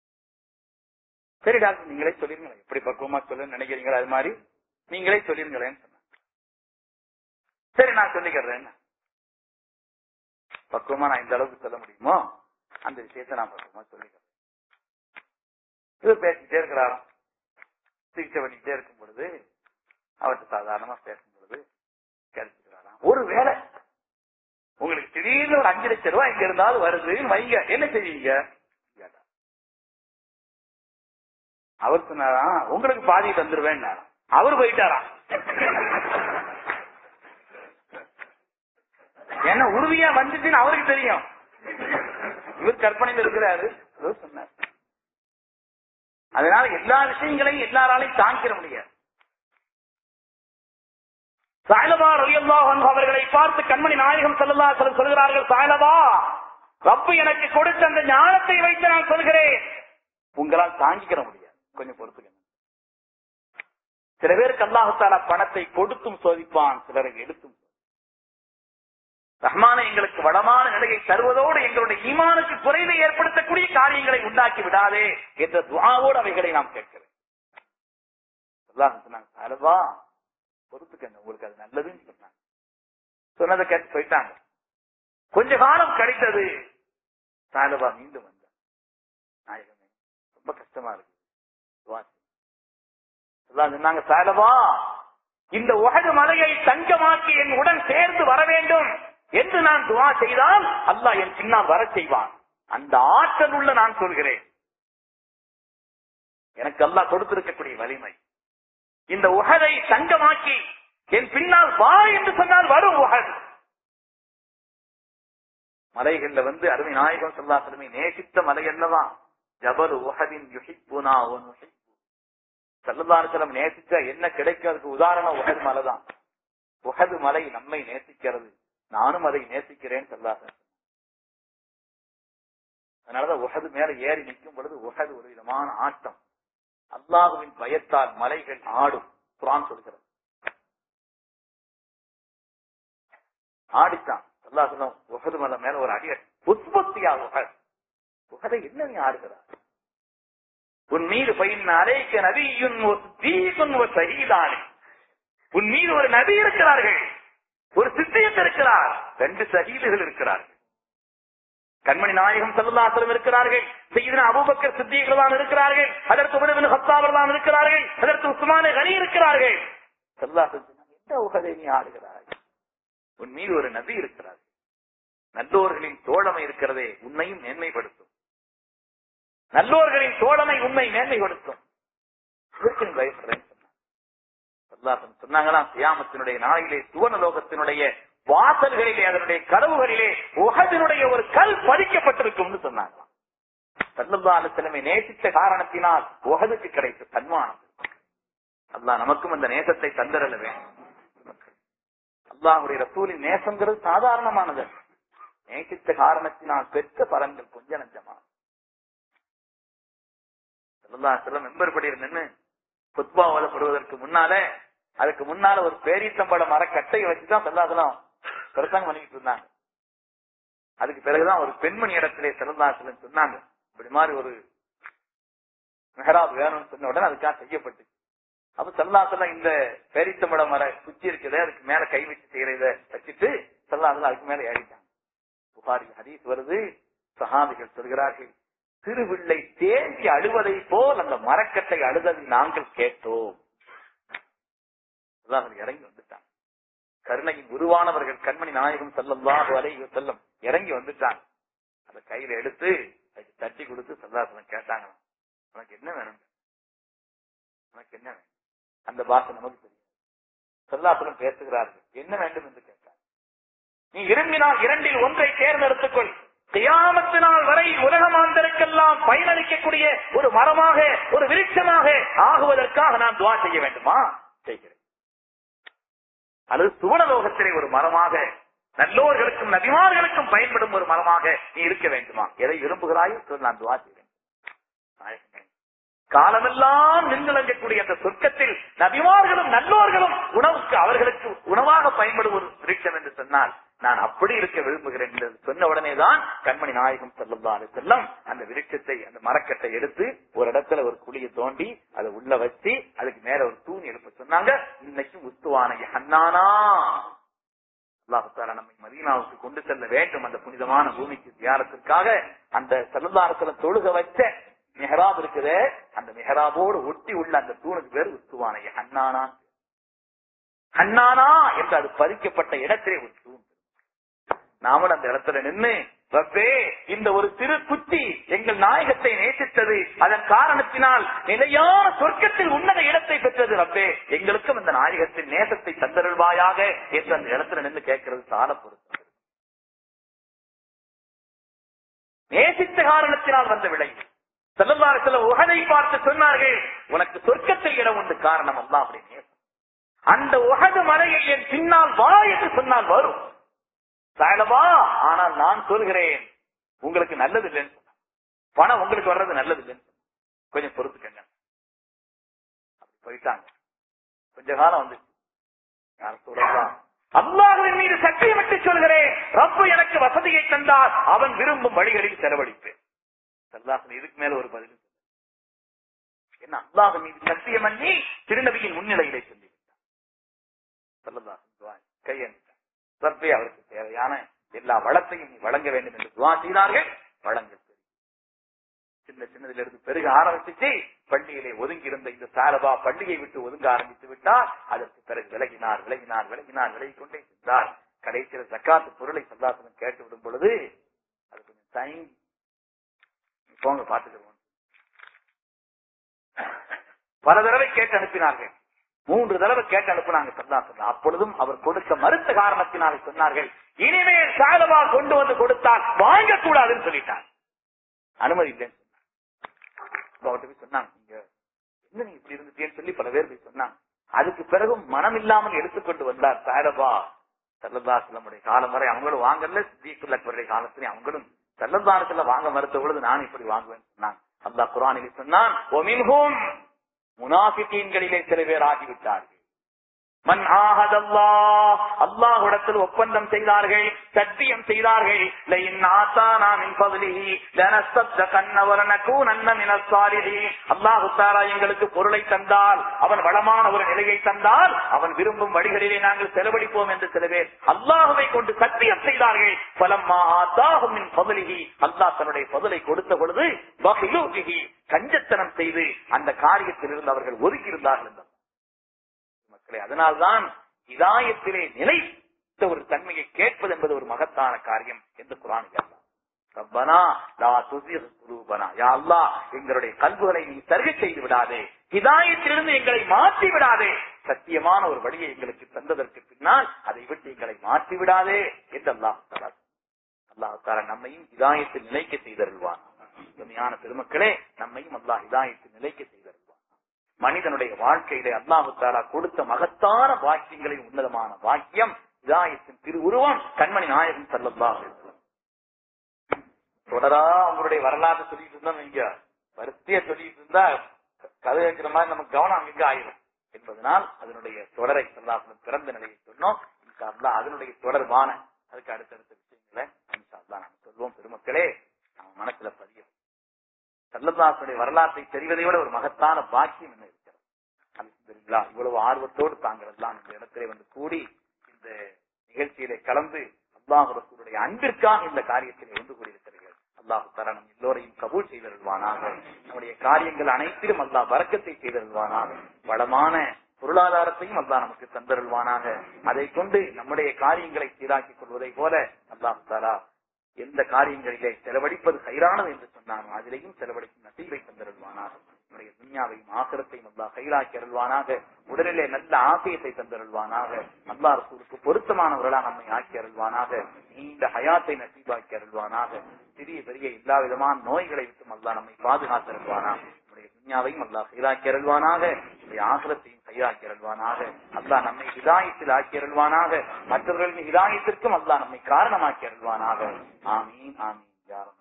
Speaker 1: சரி டாக்டர் நீங்களே சொல்லிருங்களேன் எப்படி பக்குவமா சொல்ல நினைக்கிறீங்களா அது மாதிரி நீங்களே சொல்லிருங்களேன்னு சொன்னாங்க சரி நான் சொல்லிக்கிறேன் பக்குவமா நான் இந்த அளவுக்கு சொல்ல முடியுமோ அந்த விஷயத்தை நான் பக்குவமா சொல்லிக்கிறேன் இவர் பேசிக்கிட்டே இருக்கிறாராம் சிகிச்சை பண்ணிக்கிட்டே இருக்கும் பொழுது அவர்கிட்ட சாதாரணமா பேசும் பொழுது கேட்டுக்கிறாராம் ஒரு வேலை உங்களுக்கு திடீர்னு ஒரு அஞ்சு லட்சம் ரூபாய் இங்க இருந்தாலும் வருதுன்னு வைங்க என்ன செய்வீங்க கேட்டா. அவர் சொன்னாராம் உங்களுக்கு பாதி தந்துருவேன் அவர் போயிட்டாராம் என்ன உறுதியா வந்துச்சுன்னு அவருக்கு தெரியும் இவர் கற்பனையில் இருக்கிறாரு அவர் சொன்னார் அதனால எல்லா விஷயங்களையும் எல்லாராலையும் தாங்கிட முடியாது சாயலபா ரலியல்லாஹு அன்ஹு அவர்களை பார்த்து கண்மணி நாயகம் ஸல்லல்லாஹு அலைஹி வஸல்லம் சொல்கிறார்கள் சாயலபா ரப்பு எனக்கு கொடுத்த அந்த ஞானத்தை வைத்து நான் சொல்கிறேன் உங்களால் தாங்கிக்கிற முடியாது கொஞ்சம் பொறுத்துக்கங்க சில பேருக்கு அல்லாஹு தஆலா பணத்தை கொடுத்தும் சோதிப்பான் சிலரை எடுத்தும் ரஹ்மான எங்களுக்கு வளமான நிலையை தருவதோடு எங்களுடைய ஈமானுக்கு குறைவை ஏற்படுத்தக்கூடிய காரியங்களை உண்டாக்கி விடாதே என்ற துவாவோடு அவைகளை நாம் கேட்கிறேன் அல்லாஹ் சொன்னாங்க சாயலபா பொறுத்துக்கங்க உங்களுக்கு அது நல்லதுன்னு சொன்னாங்க சொன்னதை கேட்டு போயிட்டாங்க கொஞ்ச காலம் கழித்தது சாயலபா மீண்டும் வந்தார் நாயகமே ரொம்ப கஷ்டமா இருக்கு துவா செய்யுங்க. அல்லாஹ் சொன்னாங்க சாயலபா இந்த உலக மலையை தங்கமாக்கி என் உடன் சேர்ந்து வர வேண்டும் என்று நான் துவா செய்தால் அல்லாஹ் என் பின்னால் வர செய்வான் அந்த ஆற்றல் உள்ள நான் சொல்கிறேன் எனக்கு அல்லாஹ் கொடுத்திருக்கக்கூடிய வலிமை இந்த உகதை தங்கமாக்கி என் பின்னால் வா என்று சொன்னால் வரும் உகது மலைகள்ல வந்து அருமை நாயகம் சொல்லாசலமை நேசித்த மலை அல்லவா ஜபல் உஹதின் யுஹிப்புனா ஒன் சல்லதாரசலம் நேசிச்சா என்ன கிடைக்கும் அதுக்கு உதாரணம் உஹது மலை தான் உஹது மலை நம்மை நேசிக்கிறது நானும் அதை நேசிக்கிறேன் சொல்லாசன் அதனாலதான் உஹது மேல ஏறி நிற்கும் பொழுது உஹது ஒரு விதமான ஆட்டம் அல்லாஹுவின் பயத்தால் மலைகள் ஆடும் குரான் சொல்கிறது ஆடித்தான் அல்லாஹ் சொல்லும் உகது மலை மேல ஒரு அடி உற்பத்தியா உகது உகதை என்ன நீ ஆடுகிறார் உன் மீது பையன் அரைக்க நபியும் ஒரு தீபன் ஒரு சகிதானே உன் மீது ஒரு நபி இருக்கிறார்கள் ஒரு சித்தியத் இருக்கிறார் ரெண்டு சகீதுகள் இருக்கிறார்கள் கண்மணி நாயகம் செல்லாசலம் இருக்கிறார்கள் செய்தின அபுபக்கர் சித்திகள் தான் இருக்கிறார்கள் அதற்கு உபதவின் ஹத்தாவர் தான் இருக்கிறார்கள் அதற்கு உஸ்மானே கனி இருக்கிறார்கள் செல்லாசலம் எந்த உகதை நீ ஆடுகிறாய் உன் மீது ஒரு நபி இருக்கிறார் நல்லோர்களின் தோழமை இருக்கிறதே உன்னையும் மேன்மைப்படுத்தும் நல்லோர்களின் தோழமை உண்மை மேன்மைப்படுத்தும் இதற்கு நீ பயப்படுறேன்னு சொன்னான். சல்லாசன் சொன்னாங்களாம் சியாமத்தினுடைய நாளிலே சுவன லோகத்தினுடைய வாசல்களிலே அதனுடைய கதவுகளிலே உகதினுடைய ஒரு கல் பதிக்கப்பட்டிருக்கும்னு சொன்னாங்களாம் சல்லல்லாஹு சிலமை நேசித்த காரணத்தினால் உகதுக்கு கிடைத்த சன்மானம் அல்லாஹ் நமக்கும் அந்த நேசத்தை தந்திரல வேண்டும் அல்லாஹுடைய ரசூலின் நேசங்கிறது சாதாரணமானது நேசித்த காரணத்தினால் பெற்ற பலன்கள் கொஞ்சம் நஞ்சமான செல்லம் மெம்பர்படியில் நின்று குத்பா ஓதப்படுவதற்கு முன்னாலே அதுக்கு முன்னால ஒரு பேரீத்தம்பட மர கட்டையை வச்சுதான் செல்லாதலாம் பிரசங்கம் பண்ணிட்டு இருந்தாங்க அதுக்கு பிறகுதான் ஒரு பெண்மணி இடத்திலே செல்லந்தாசலம் சொன்னாங்க இப்படி மாதிரி ஒரு மெஹராப் வேணும்னு சொன்ன உடனே அதுக்காக செய்யப்பட்டு அப்ப செல்லாசலம் இந்த பேரித்தம்பட மர குச்சி இருக்குது அதுக்கு மேல கை வச்சு செய்யறத வச்சுட்டு செல்லாசலம் அதுக்கு மேல ஏறிட்டாங்க புகாரி ஹதீஸ் வருது சஹாபிகள் சொல்கிறார்கள் திருவிள்ளை தேங்கி அழுவதை போல் அந்த மரக்கட்டை அழுததை நாங்கள் கேட்டோம் அல்லாஹ் இறங்கி வந்துட்டாங்க கருணையின் உருவானவர்கள் கண்மணி நாயகம் செல்லல்லாஹு அலைஹி செல்லம் இறங்கி வந்துட்டாங்க அந்த கையில எடுத்து அதுக்கு தட்டி கொடுத்து சல்லாசனம் கேட்டாங்க உனக்கு என்ன வேணும் உனக்கு என்ன வேணும் அந்த பாஷை நமக்கு தெரியும் சல்லாசனம் பேசுகிறார்கள் என்ன வேண்டும் என்று கேட்டார் நீ விரும்பினால் இரண்டில் ஒன்றை தேர்ந்தெடுத்துக்கொள் தியாமத்து நாள் வரை உலக மாந்தருக்கெல்லாம் பயனளிக்கக்கூடிய ஒரு மரமாக ஒரு விருட்சமாக ஆகுவதற்காக நான் துவா செய்ய வேண்டுமா செய்கிறேன் அல்லது சுவனலோகத்திலே ஒரு மரமாக நல்லோர்களுக்கும் நபிமார்களுக்கும் பயன்படும் ஒரு மரமாக நீ இருக்க வேண்டுமா எதை விரும்புகிறாயோ சொல் நான் துவா செய்வேன் நாயகமே, காலமெல்லாம் நின்றுலங்கக்கூடிய அந்த சொர்க்கத்தில் நபிமார்களும் நல்லோர்களும் உணவுக்கு அவர்களுக்கு உணவாக பயன்படும் ஒரு விருட்சம் என்று சொன்னால் நான் அப்படி இருக்க விரும்புகிறேன் என்று சொன்ன உடனேதான் கண்மணி நாயகம் செல்லும் செல்லம் அந்த விருட்சத்தை அந்த மரக்கட்டை எடுத்து ஒரு இடத்துல ஒரு குழியை தோண்டி அதை உள்ள வச்சு அதுக்கு மேல ஒரு தூண் எழுப்ப சொன்னாங்க இன்னைக்கும் உத்துவான ஹன்னானா அல்லாஹால நம்மை மதீனாவுக்கு கொண்டு செல்ல வேண்டும் அந்த புனிதமான பூமிக்கு தியானத்திற்காக அந்த செல்லதாரத்துல தொழுக வச்ச மெஹராப் இருக்குது அந்த மெஹராபோடு ஒட்டி உள்ள அந்த தூணுக்கு பேர் உத்துவானை ஹன்னானா ஹன்னானா என்று அது பதிக்கப்பட்ட இடத்திலே ஒரு தூண் நாமளும் அந்த இடத்துல நின்று ரப்பே இந்த ஒரு சிறு குச்சி எங்கள் நாயகத்தை நேசித்தது அதன் காரணத்தினால் நிலையான சொர்க்கத்தில் உன்னத இடத்தை பெற்றது ரப்பே எங்களுக்கும் இந்த நாயகத்தின் நேசத்தை தந்தருள்வாயாக என்று அந்த இடத்துல நின்று கேட்கிறது சால பொருத்தம் நேசித்த காரணத்தினால் வந்த விளைவு செல்லவாரத்தில் உகதை பார்த்து சொன்னார்கள் உனக்கு சொர்க்கத்தில் இடம் உண்டு காரணம் அல்ல அப்படி நேசம் அந்த உகது மலையை என் பின்னால் வா என்று சொன்னால் வரும் சாயலவா ஆனால் நான் சொல்கிறேன் உங்களுக்கு நல்லது இல்லைன்னு சொன்னான். பணம் உங்களுக்கு வர்றது நல்லது இல்லைன்னு சொன்னான். கொஞ்சம் பொறுத்துக்கங்க அப்படி போயிட்டாங்க கொஞ்ச காலம் வந்து யார் சொல்லலாம் அல்லாஹுவின் மீது சத்தியமிட்டு சொல்கிறேன் ரப்பு எனக்கு வசதியை தந்தால் அவன் விரும்பும் வழிகளில் செலவழிப்பேன் சல்லாசன் இதுக்கு மேல ஒரு பதில் சொல்லல. என்ன அல்லாஹ் மீது சத்தியம் பண்ணி திருநபியின் முன்னிலையிலே சொல்லிவிட்டார் சல்லல்லாஹு துவா கையெழுத்தார் ரப்பே அவருக்கு தேவையான எல்லா வளத்தையும் நீ வழங்க வேண்டும் என்று துவா செய்தார்கள் வழங்க சின்ன சின்னதிலிருந்து இருந்து பெருக ஆரம்பிச்சு பள்ளியிலே ஒதுங்கி இருந்த இந்த சாரபா பள்ளியை விட்டு ஒதுங்க ஆரம்பித்து விட்டார் அதற்கு பிறகு விலகினார் விலகினார் விலகினார் விலகிக் கொண்டே சென்றார் கடைசியில் ஜக்காத்து பொருளை சல்லாசனம் கேட்டு விடும் பொழுது அது கொஞ்சம் தயங்கி போங்க பார்த்துக்கிறோம் பல தடவை கேட்டு அனுப்பினார்கள் மூன்று தடவை கேட்டு அனுப்பினாங்க சல்லாசன் அப்பொழுதும் அவர் கொடுக்க மறுத்த காரணத்தினாலே சொன்னார்கள் இனிமேல் சாதவா கொண்டு வந்து கொடுத்தால் வாங்கக்கூடாதுன்னு சொல்லிட்டார் அனுமதி இல்லைன்னு சொன்னாங்க அவர்கிட்ட போய் சொன்னாங்க நீங்க என்ன நீ இப்படி இருந்துட்டேன்னு சொல்லி பல பேர் போய் சொன்னாங்க அதுக்கு பிறகும் மனம் இல்லாமல் எடுத்துக்கொண்டு வந்தார் சாரபா சல்லதாசலமுடைய காலம் வரை அவங்களும் வாங்கல சித்திக்குள்ள அக்பருடைய காலத்திலே அவங்களும் சல்லதாரத்துல வாங்க மறுத்த பொழுது நான் இப்படி வாங்குவேன் சொன்னாங்க அல்லாஹ் குரானில் சொன்னான் ஒமின்ஹும் முனாஃபிகீன்களிலே சில பேர் ஆகிவிட்டார்கள் மன் ஆஹதல்லா அல்லாஹ்விடத்தில் ஒப்பந்தம் செய்தார்கள் சத்தியம் செய்தார்கள் லயின் ஆத்தானா மின் ஃபضலிஹி லனஸ்தப்தகன்ன வலனகூனன்ன மினஸ் சாலிஹீன் அல்லாஹ் தஆலா எங்களுக்கு பொருளை தந்தால் அவன் வளமான ஒரு நிலையை தந்தால் அவன் விரும்பும் வழிகளிலே நாங்கள் செலவழிப்போம் என்று சில பேர் அல்லாஹ்வை கொண்டு சத்தியம் செய்தார்கள் பலம்மா ஆத்தாஹு மின் ஃபضலிஹி அல்லாஹ் தன்னுடைய ஃபضலை கொடுத்த பொழுது பகிலு பிஹி கஞ்சத்தனம் செய்து அந்த காரியத்தில் இருந்து அவர்கள் ஒதுக்கி இருந்தார்கள் என்றார். மக்களே அதனால்தான் இதாயத்திலே நிலைத்த ஒரு தன்மையை கேட்பது என்பது ஒரு மகத்தான காரியம் என்று குரான் ரப்பனா லா துசிர் குலூபனா யா அல்லாஹ் எங்களுடைய கல்புகளை நீ சருகை செய்து விடாதே ஹிதாயத்திலிருந்து எங்களை மாற்றி விடாதே சத்தியமான ஒரு வழியை எங்களுக்கு தந்ததற்கு பின்னால் அதை விட்டு எங்களை மாற்றி விடாதே என்று அல்லாஹ் தலா அல்லாஹ் தாலா நம்மையும் ஹிதாயத்தில் நிலைக்க செய்தருள்வான் உண்மையான பெருமக்களே நம்மையும் அல்லாஹ் ஹிதாயத்தில் நிலைக்க செய்தருள்வான் மனிதனுடைய வாழ்க்கையிலே அல்லாஹு தாலா கொடுத்த மகத்தான வாக்கியங்களின் உன்னதமான வாக்கியம் இதாயத்தின் திருவுருவம் கண்மணி நாயகன் சல்லல்லா தொடரா அவங்களுடைய வரலாறு சொல்லிட்டு இருந்தோம் இங்க வரிசைய சொல்லிட்டு இருந்தா கதை வைக்கிற மாதிரி நமக்கு கவனம் அங்க ஆயிரும் என்பதனால் அதனுடைய தொடரை சல்லாசனம் பிறந்த நிலையை சொன்னோம் இன்ஷா அல்லாஹ் அதனுடைய தொடர்பான அதுக்கு அடுத்தடுத்த விஷயங்களை இன்ஷா அல்லாஹ் நாம் சொல்வோம் பெருமக்களே நம்ம மனசுல பதியும் சல்லல்லாசனுடைய வரலாற்றை தெரிவதை விட ஒரு மகத்தான பாக்கியம் என்ன இருக்கிறது அல்ஹம்துலில்லாஹ் இவ்வளவு ஆர்வத்தோடு தாங்கள் எல்லாம் இந்த இடத்திலே வந்து கூடி இந்த நிகழ்ச்சியிலே கலந்து அல்லாஹ் ரசூலுடைய அன்பிற்காக இந்த காரியத்திலே ஒன்று கூடியிருக்கிறீர்கள் அல்லாஹ் தர நம் எல்லோரையும் கபூல் செய்தருள்வானாக நம்முடைய காரியங்கள் அனைத்திலும் அல்லாஹ் வரக்கத்தை செய்தருள்வானாக வளமான பொருளாதாரத்தையும் அல்லாஹ் நமக்கு தந்தருள்வானாக அதை கொண்டு நம்முடைய காரியங்களை சீராக்கிக் கொள்வதை போல அல்லாஹ் தாலா எந்த காரியங்களிலே செலவழிப்பது கைரானது என்று சொன்னானோ அதிலேயும் செலவழிக்கும் நசீவை தந்தருள்வானாக நம்முடைய துன்யாவையும் ஆசிரத்தையும் அல்லாஹ் கைலாக்கி அருள்வானாக உடலிலே நல்ல ஆசையத்தை தந்தருள்வானாக அல்லா ரசூலுக்கு பொருத்தமானவர்களா நம்மை ஆக்கி அருள்வானாக நீண்ட ஹயாத்தை நசீபாக்கி அருள்வானாக சிறிய பெரிய எல்லா விதமான நோய்களை விட்டும் அல்லாஹ் நம்மை பாதுகாத்து அருள்வானாக நம்முடைய துன்யாவையும் அல்லாஹ் கைலாக்கி அருள்வானாக நம்முடைய ஆசிரத்தையும் கையாக்கி அருள்வானாக அல்லாஹ் நம்மை ஹிதாயத்தில் ஆக்கி அருள்வானாக மற்றவர்களின் ஹிதாயத்திற்கும் அல்லாஹ் நம்மை காரணமாக்கி அருள்வானாக ஆமீன் ஆமீன் யாரும்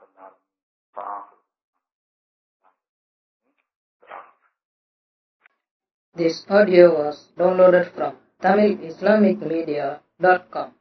Speaker 2: This audio was downloaded from TamilIslamicMedia.com.